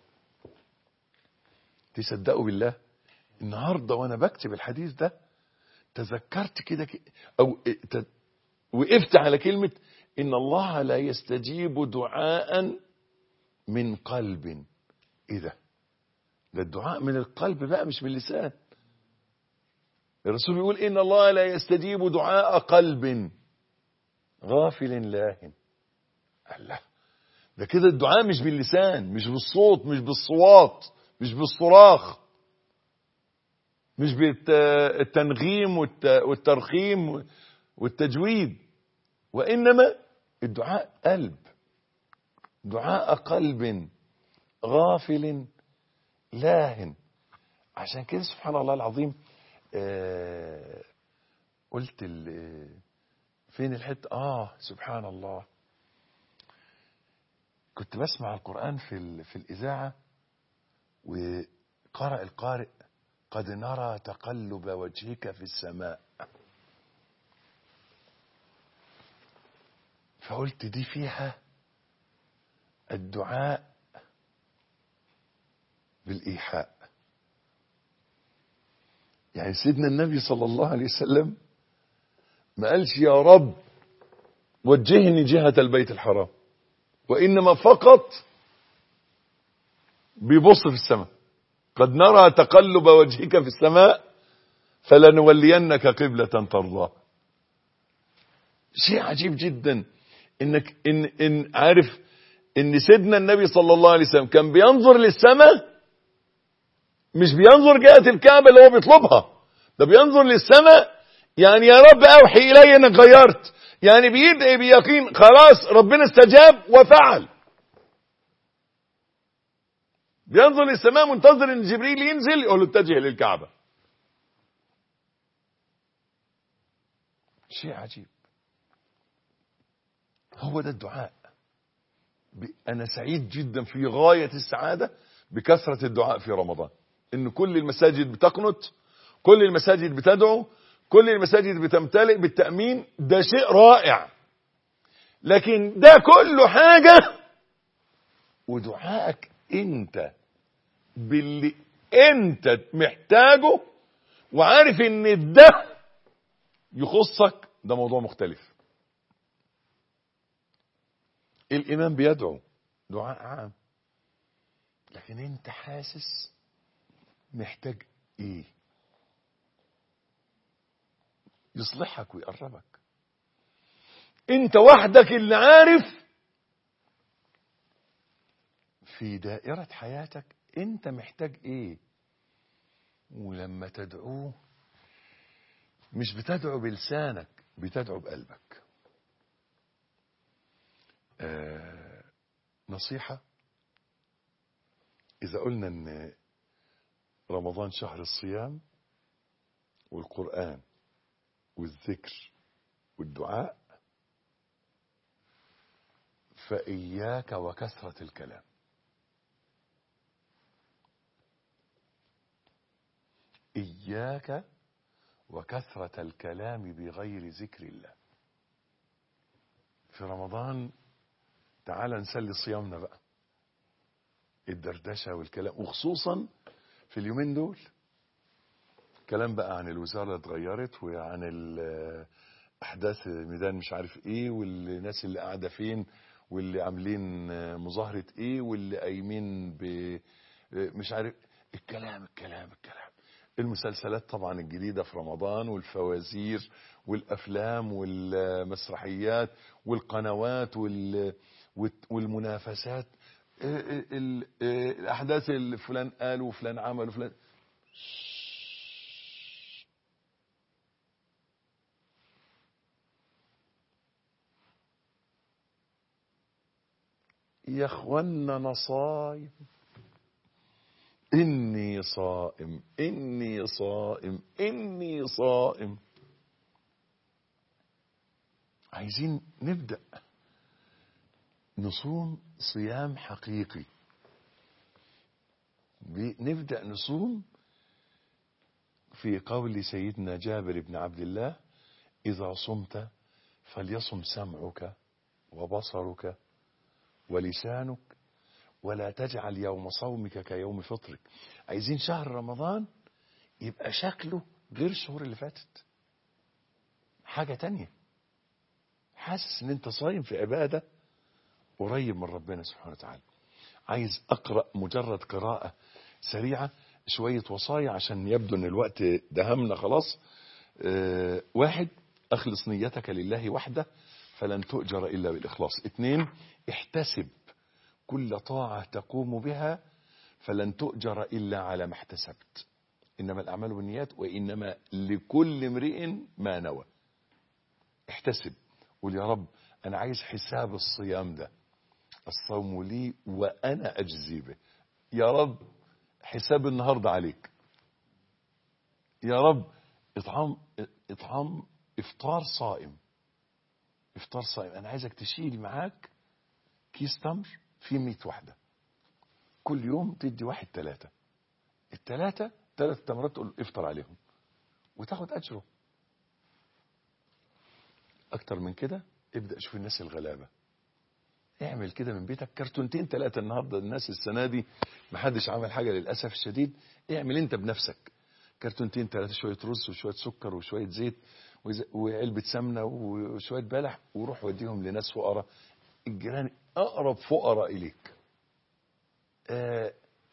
تصدقوا بالله النهارده وانا بكتب الحديث ده تذكرت كده ك- او ت- وقفت على كلمه ان الله لا يستجيب دعاء من قلب ايه ده ده الدعاء من القلب بقى مش من اللسان الرسول يقول ان الله لا يستجيب دعاء قلب غافل لاهٍ الله ده كده الدعاء مش باللسان مش بالصوت مش بالصوات مش بالصراخ مش بالتنغيم والت- والترخيم والتجويد وإنما الدعاء قلب دعاء قلب غافل لاهن عشان كده سبحان الله العظيم آه قلت ال- فين الحته اه سبحان الله كنت بسمع القرآن في ال- في الإذاعة وقرأ القارئ قد نرى تقلب وجهك في السماء فقلت دي فيها الدعاء بالإيحاء يعني سيدنا النبي صلى الله عليه وسلم ما قالش يا رب وجهني جهة البيت الحرام وإنما فقط بيبص في السماء قد نرى تقلب وجهك في السماء فلنولينك قبلة ترضاها شيء عجيب جدا انك ان ان عارف ان سيدنا النبي صلى الله عليه وسلم كان بينظر للسماء مش بينظر جهة الكعبة اللي هو بيطلبها ده بينظر للسماء يعني يا رب اوحي الي انك غيرت يعني بيدعي بيقين خلاص ربنا استجاب وفعل بينظر للسماء منتظر ان جبريل ينزل يقول له اتجه للكعبة شيء عجيب هو ده الدعاء ب- انا سعيد جدا في غاية السعادة بكثرة الدعاء في رمضان ان كل المساجد بتقنت كل المساجد بتدعو كل المساجد بتمتلئ بالتأمين ده شيء رائع لكن ده كله حاجة ودعائك انت باللي انت محتاجه وعارف ان ده يخصك ده موضوع مختلف الامام بيدعو دعاء عام لكن انت حاسس محتاج ايه يصلحك ويقربك انت وحدك اللي عارف في دائرة حياتك انت محتاج ايه ولما تدعوه مش بتدعو بلسانك بتدعو بقلبك آه نصيحة إذا قلنا أن رمضان شهر الصيام والقرآن والذكر والدعاء فإياك وكثرة الكلام إياك وكثرة الكلام بغير ذكر الله في رمضان تعال نسلي صيامنا بقى الدردشة والكلام وخصوصا في اليومين دول كلام بقى عن الوزارة اللي اتغيرت وعن ال- أحداث ميدان مش عارف إيه والناس اللي قاعدة فين واللي عاملين مظاهرة إيه واللي قايمين ب مش عارف الكلام الكلام الكلام المسلسلات طبعا الجديدة في رمضان والفوازير والأفلام والمسرحيات والقنوات وال والمنافسات ال- ال- الأحداث اللي فلان قال وفلان عمل وفلان يا اخوانا نصايم إني صائم إني صائم إني صائم عايزين نبدأ نصوم صيام حقيقي ب- نبدأ نصوم في قول سيدنا جابر بن عبد الله إذا صمت فليصم سمعك وبصرك ولسانك ولا تجعل يوم صومك كيوم فطرك عايزين شهر رمضان يبقى شكله غير الشهور اللي فاتت حاجة تانية حاسس ان انت صايم في عبادة قريب من ربنا سبحانه وتعالى عايز اقرأ مجرد قراءة سريعة شوية وصايا عشان يبدو ان الوقت دهمنا خلاص اه واحد اخلص نيتك لله وحده فلن تؤجر الا بالاخلاص اثنين احتسب كل طاعة تقوم بها فلن تؤجر الا على ما احتسبت انما الاعمال بالنيات وانما لكل امرئ ما نوى احتسب قول يا رب انا عايز حساب الصيام ده الصوم لي وانا اجزي به يا رب حساب النهارده عليك يا رب اطعام اطعام افطار صائم افطار صائم انا عايزك تشيل معاك كيس تمر فيه 100 واحده كل يوم تدي واحد ثلاثه الثلاثه ثلاث تمرات تقول افطر عليهم وتاخد اجره اكتر من كده ابدا شوف الناس الغلابه اعمل كده من بيتك كرتونتين ثلاثه النهارده الناس السنه دي ما حدش عمل حاجه للاسف الشديد اعمل انت بنفسك كرتونتين ثلاثه شويه رز وشويه سكر وشويه زيت وز- وعلبه سمنه وشويه بلح وروح وديهم لناس فقراء الجيران اقرب فقراء اليك آه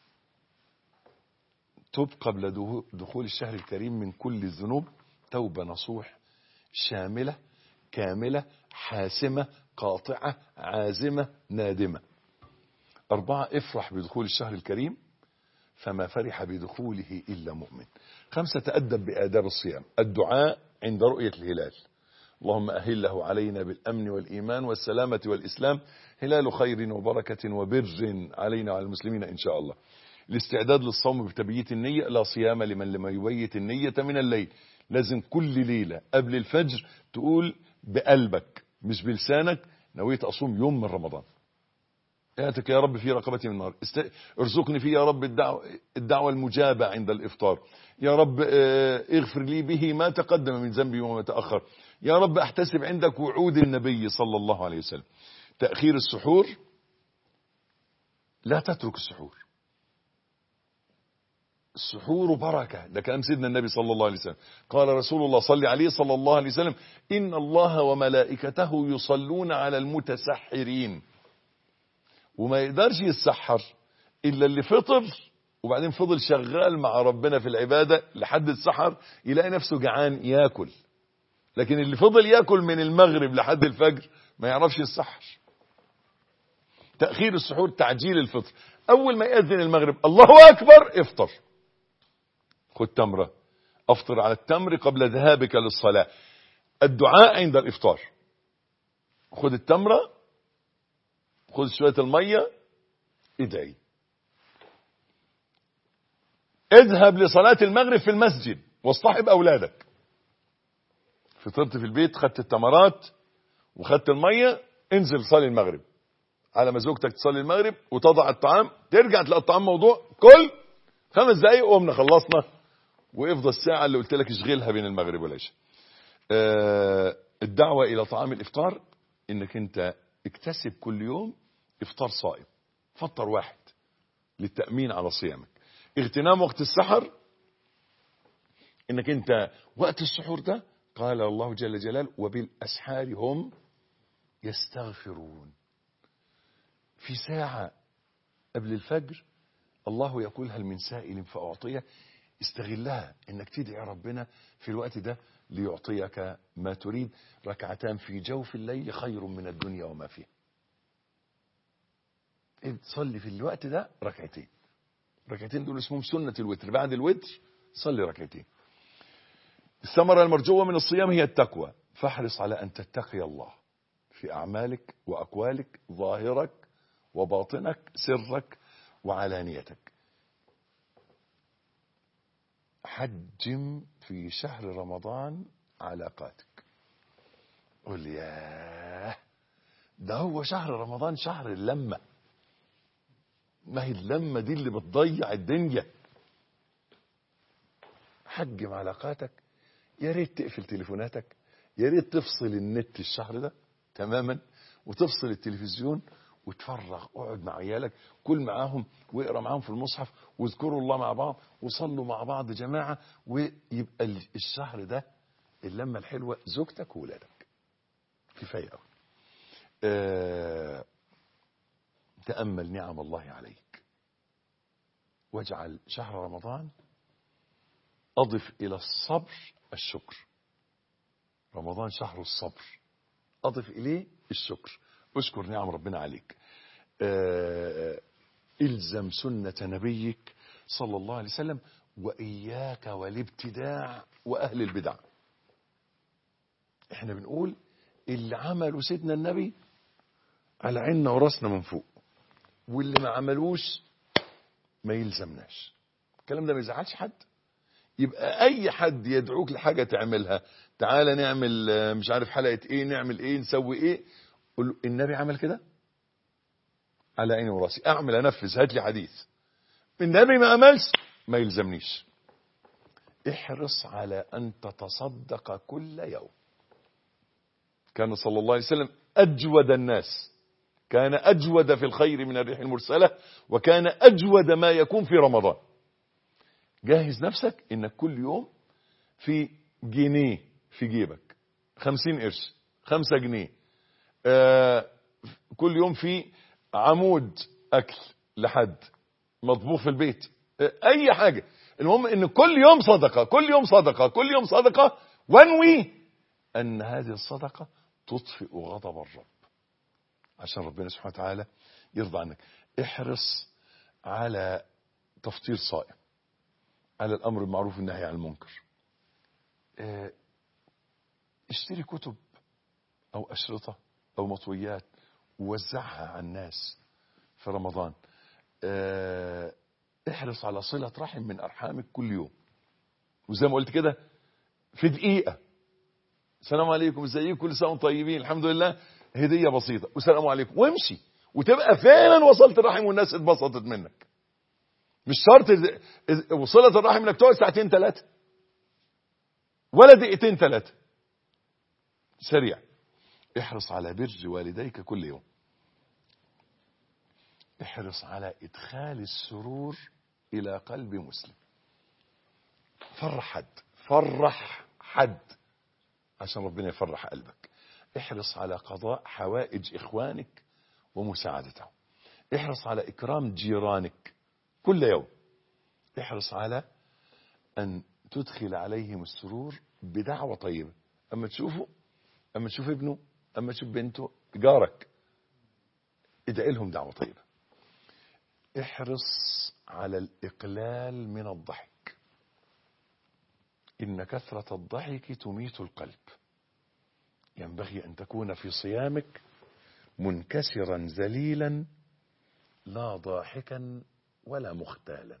تب قبل دهو- دخول الشهر الكريم من كل الذنوب توبه نصوح شامله كامله حاسمه قاطعه عازمه نادمه اربعه افرح بدخول الشهر الكريم فما فرح بدخوله الا مؤمن خمسه تادب باداب الصيام الدعاء عند رؤيه الهلال اللهم أهله علينا بالأمن والإيمان والسلامة والإسلام هلال خير وبركة وبر علينا وعلى المسلمين إن شاء الله الاستعداد للصوم بتبييت النية لا صيام لمن لم يبيت النية من الليل لازم كل ليلة قبل الفجر تقول بقلبك مش بلسانك نويت أصوم يوم من رمضان اتك يا رب في رقبتي من النار است... ارزقني فيه يا رب الدعوة, الدعوة المجابة عند الإفطار يا رب اه، اغفر لي به ما تقدم من ذنبي وما تأخر يا رب احتسب عندك وعود النبي صلى الله عليه وسلم تأخير السحور لا تترك السحور السحور بركة ده كلام سيدنا النبي صلى الله عليه وسلم قال رسول الله صلى عليه صلى الله عليه وسلم إن الله وملائكته يصلون على المتسحرين وما يقدرش يتسحر إلا اللي فطر وبعدين فضل شغال مع ربنا في العبادة لحد السحر يلاقي نفسه جعان ياكل لكن اللي فضل ياكل من المغرب لحد الفجر ما يعرفش يتسحر تأخير السحور تعجيل الفطر أول ما يأذن المغرب الله أكبر افطر خد تمرة أفطر على التمر قبل ذهابك للصلاة الدعاء عند الإفطار خد التمرة خد شوية المية ادعي اذهب لصلاة المغرب في المسجد واصطحب أولادك فطرت في البيت خدت التمرات وخدت المية انزل صلي المغرب على ما زوجتك تصلي المغرب وتضع الطعام ترجع تلاقي الطعام موضوع كل خمس دقايق وقمنا خلصنا وافضل الساعة اللي قلت لك اشغلها بين المغرب والعشاء آه الدعوة إلى طعام الإفطار إنك أنت اكتسب كل يوم إفطار صائم فطر واحد للتأمين على صيامك اغتنام وقت السحر إنك أنت وقت السحور ده قال الله جل جلاله وبالأسحار هم يستغفرون في ساعة قبل الفجر الله يقول هل من سائل فأعطيه استغلها انك تدعي ربنا في الوقت ده ليعطيك ما تريد ركعتان في جوف الليل خير من الدنيا وما فيها تصلي في الوقت ده ركعتين ركعتين دول اسمهم سنة الوتر بعد الوتر صلي ركعتين الثمرة المرجوة من الصيام هي التقوى فاحرص على أن تتقي الله في أعمالك وأقوالك ظاهرك وباطنك سرك وعلانيتك حجم في شهر رمضان علاقاتك قول لي ياه ده هو شهر رمضان شهر اللمة ما هي اللمة دي اللي بتضيع الدنيا حجم علاقاتك يا ريت تقفل تليفوناتك يا ريت تفصل النت الشهر ده تماما وتفصل التلفزيون وتفرغ اقعد مع عيالك كل معاهم واقرا معاهم في المصحف واذكروا الله مع بعض وصلوا مع بعض جماعه ويبقى ال- الشهر ده اللمه الحلوه زوجتك وولادك كفايه قوي آه تامل نعم الله عليك واجعل شهر رمضان اضف الى الصبر الشكر رمضان شهر الصبر أضف إليه الشكر اشكر نعم ربنا عليك آه، إلزم سنة نبيك صلى الله عليه وسلم وإياك والابتداع وأهل البدع احنا بنقول اللي عمله سيدنا النبي على عيننا وراسنا من فوق واللي ما عملوش ما يلزمناش الكلام ده ما يزعلش حد يبقى اي حد يدعوك لحاجه تعملها تعالى نعمل آه، مش عارف حلقه ايه نعمل ايه نسوي ايه قول له النبي عمل كده على عيني وراسي اعمل انفذ هات لي حديث النبي ما عملش ما يلزمنيش احرص على ان تتصدق كل يوم كان صلى الله عليه وسلم اجود الناس كان اجود في الخير من الريح المرسله وكان اجود ما يكون في رمضان جهز نفسك انك كل يوم في جنيه في جيبك خمسين قرش خمسة جنيه آه كل يوم في عمود اكل لحد مطبوخ في البيت آه اي حاجة المهم ان كل يوم صدقة كل يوم صدقة كل يوم صدقة وانوي ان هذه الصدقة تطفئ غضب الرب عشان ربنا سبحانه وتعالى يرضى عنك احرص على تفطير صائم على الامر بالمعروف والنهي عن المنكر اه، اشتري كتب او اشرطه او مطويات ووزعها على الناس في رمضان اه، احرص على صله رحم من ارحامك كل يوم وزي ما قلت كده في دقيقه السلام عليكم ازيكم كل سنه وانتم طيبين الحمد لله هديه بسيطه والسلام عليكم وامشي وتبقى فعلا وصلت الرحم والناس اتبسطت منك مش شرط إذ- إذ- وصلة الرحم انك تقعد ساعتين ثلاثة ولا دقيقتين ثلاثة سريع احرص على بر والديك كل يوم احرص على ادخال السرور الى قلب مسلم فرح حد فرح حد عشان ربنا يفرح قلبك احرص على قضاء حوائج اخوانك ومساعدتهم احرص على اكرام جيرانك كل يوم احرص على أن تدخل عليهم السرور بدعوة طيبة أما تشوفه أما تشوف ابنه أما تشوف بنته جارك ادعي لهم دعوة طيبة احرص على الإقلال من الضحك إن كثرة الضحك تميت القلب ينبغي أن تكون في صيامك منكسرا ذليلا لا ضاحكا ولا مختالا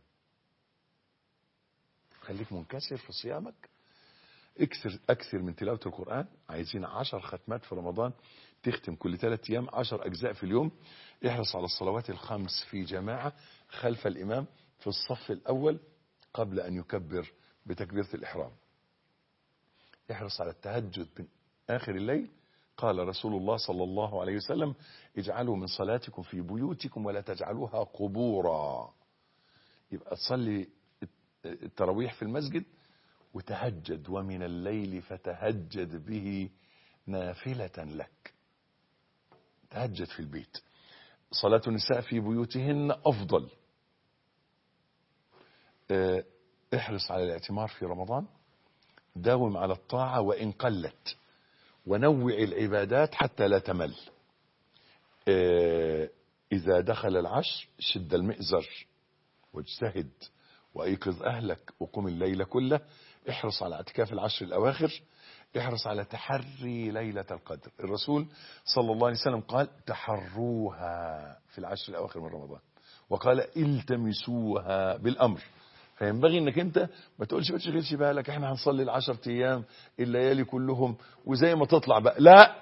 خليك منكسر في صيامك اكثر اكثر من تلاوه القران عايزين عشر ختمات في رمضان تختم كل ثلاث ايام عشر اجزاء في اليوم احرص على الصلوات الخمس في جماعه خلف الامام في الصف الاول قبل ان يكبر بتكبيره الاحرام احرص على التهجد من اخر الليل قال رسول الله صلى الله عليه وسلم اجعلوا من صلاتكم في بيوتكم ولا تجعلوها قبورا يبقى تصلي التراويح في المسجد وتهجد ومن الليل فتهجد به نافلة لك تهجد في البيت صلاة النساء في بيوتهن أفضل اه، احرص على الاعتمار في رمضان داوم على الطاعة وإن قلت ونوع العبادات حتى لا تمل اه، إذا دخل العشر شد المئزر واجتهد وأيقظ أهلك وقم الليل كله احرص على اعتكاف العشر الأواخر احرص على تحري ليلة القدر الرسول صلى الله عليه وسلم قال تحروها في العشر الأواخر من رمضان وقال التمسوها بالأمر فينبغي انك انت ما تقولش ما تشغلش بالك احنا هنصلي العشر ايام الليالي كلهم وزي ما تطلع بقى لا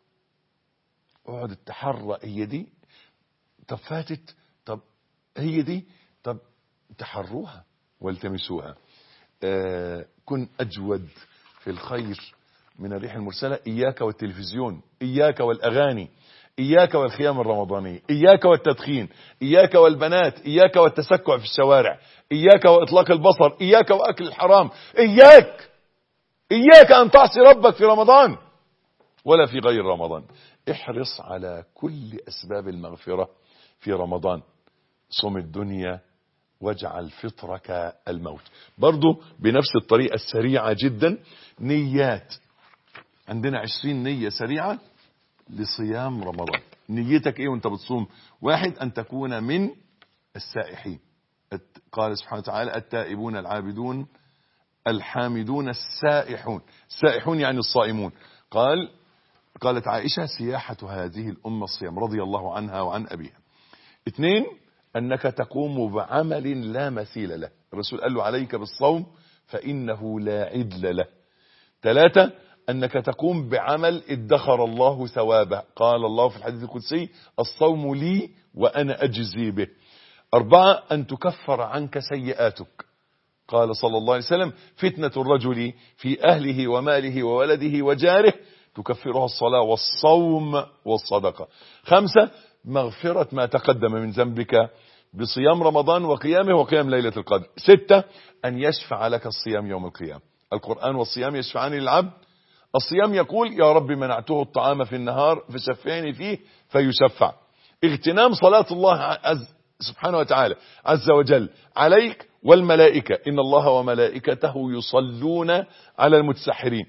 اقعد التحرى هي دي طب فاتت طب هي دي طب تحروها والتمسوها آه كن اجود في الخير من الريح المرسلة إياك والتلفزيون إياك والأغاني إياك والخيام الرمضانية إياك والتدخين إياك والبنات إياك والتسكع في الشوارع إياك وإطلاق البصر إياك وأكل الحرام إياك إياك أن تعصي ربك في رمضان ولا في غير رمضان احرص على كل أسباب المغفرة في رمضان صم الدنيا واجعل فطرك الموت برضو بنفس الطريقة السريعة جدا نيات عندنا عشرين نية سريعة لصيام رمضان نيتك ايه وانت بتصوم واحد ان تكون من السائحين قال سبحانه وتعالى التائبون العابدون الحامدون السائحون السائحون يعني الصائمون قال قالت عائشة سياحة هذه الأمة الصيام رضي الله عنها وعن أبيها اثنين أنك تقوم بعمل لا مثيل له الرسول قال له عليك بالصوم فإنه لا عدل له ثلاثة أنك تقوم بعمل ادخر الله ثوابه قال الله في الحديث القدسي الصوم لي وأنا أجزي به أربعة أن تكفر عنك سيئاتك قال صلى الله عليه وسلم فتنة الرجل في أهله وماله وولده وجاره تكفرها الصلاة والصوم والصدقة خمسة مغفرة ما تقدم من ذنبك بصيام رمضان وقيامه وقيام ليلة القدر ستة أن يشفع لك الصيام يوم القيامة القرآن والصيام يشفعان للعبد الصيام يقول يا رب منعته الطعام في النهار فشفعني فيه فيشفع اغتنام صلاة الله عز سبحانه وتعالى عز وجل عليك والملائكة إن الله وملائكته يصلون على المتسحرين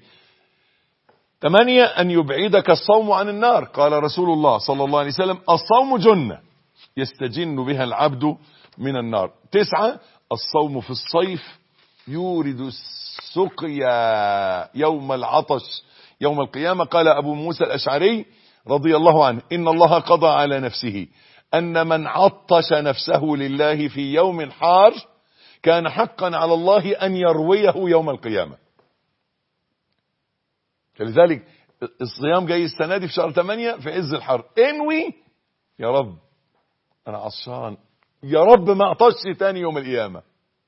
ثمانية أن يبعدك الصوم عن النار قال رسول الله صلى الله عليه وسلم الصوم جنة يستجن بها العبد من النار تسعة الصوم في الصيف يورد السقيا يوم العطش يوم القيامة قال أبو موسى الأشعري رضي الله عنه إن الله قضى على نفسه أن من عطش نفسه لله في يوم حار كان حقا على الله أن يرويه يوم القيامة فلذلك الصيام جاي السنة دي في شهر 8 في عز الحر انوي يا رب أنا عطشان يا رب ما اعطشش تاني يوم القيامة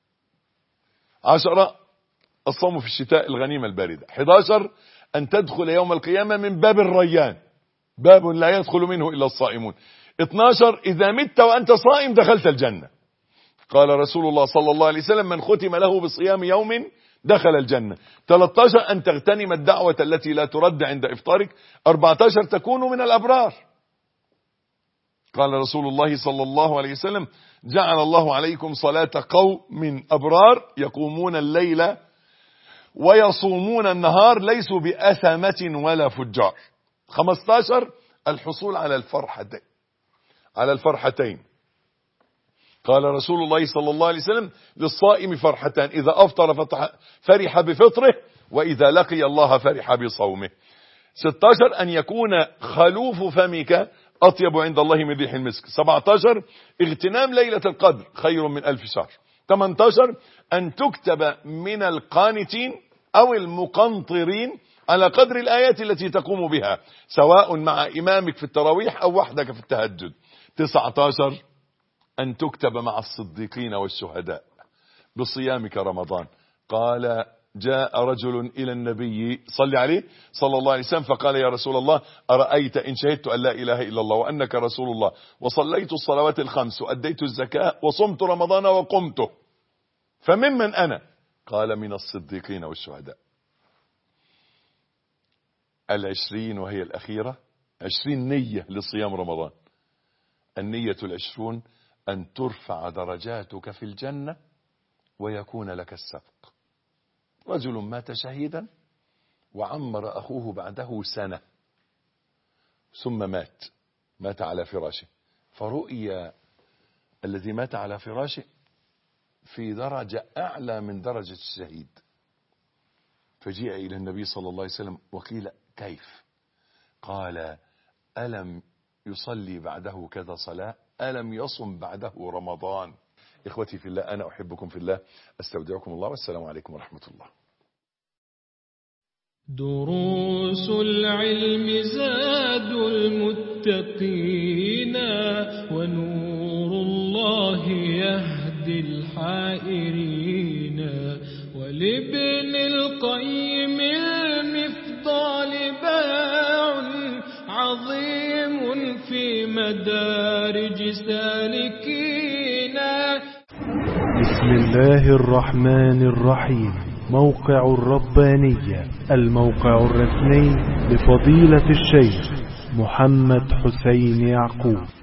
عشرة الصوم في الشتاء الغنيمة الباردة 11 أن تدخل يوم القيامة من باب الريان باب لا يدخل منه إلا الصائمون 12 إذا مت وأنت صائم دخلت الجنة قال رسول الله صلى الله عليه وسلم من ختم له بصيام يوم دخل الجنة 13 أن تغتنم الدعوة التي لا ترد عند إفطارك 14 تكون من الأبرار قال رسول الله صلى الله عليه وسلم جعل الله عليكم صلاة قوم من أبرار يقومون الليل ويصومون النهار ليسوا بأثمة ولا فجار 15 الحصول على الفرحتين على الفرحتين قال رسول الله صلى الله عليه وسلم للصائم فرحتان إذا أفطر فرح بفطره وإذا لقي الله فرح بصومه 16 أن يكون خلوف فمك أطيب عند الله من ريح المسك 17 اغتنام ليلة القدر خير من ألف شهر 18 أن تكتب من القانتين أو المقنطرين على قدر الآيات التي تقوم بها سواء مع إمامك في التراويح أو وحدك في التهجد 19 أن تكتب مع الصديقين والشهداء بصيامك رمضان قال جاء رجل إلى النبي صلى عليه صلى الله عليه وسلم فقال يا رسول الله أرأيت إن شهدت أن لا إله إلا الله وأنك رسول الله وصليت الصلوات الخمس وأديت الزكاة وصمت رمضان وقمته فممن أنا قال من الصديقين والشهداء العشرين وهي الأخيرة عشرين نية لصيام رمضان النية العشرون أن ترفع درجاتك في الجنة ويكون لك السبق رجل مات شهيدا وعمر أخوه بعده سنة ثم مات مات على فراشه فرؤي الذي مات على فراشه في درجة أعلى من درجة الشهيد فجيء إلى النبي صلى الله عليه وسلم وقيل كيف قال ألم يصلي بعده كذا صلاة ألم يصم بعده رمضان إخوتي في الله أنا أحبكم في الله أستودعكم الله والسلام عليكم ورحمة الله دروس العلم زاد المتقين ونور الله يهدي الحائرين ولابن القيم المفضال باع عظيم في مدارج سالكين بسم الله الرحمن الرحيم موقع الربانية الموقع الرسمي لفضيلة الشيخ محمد حسين يعقوب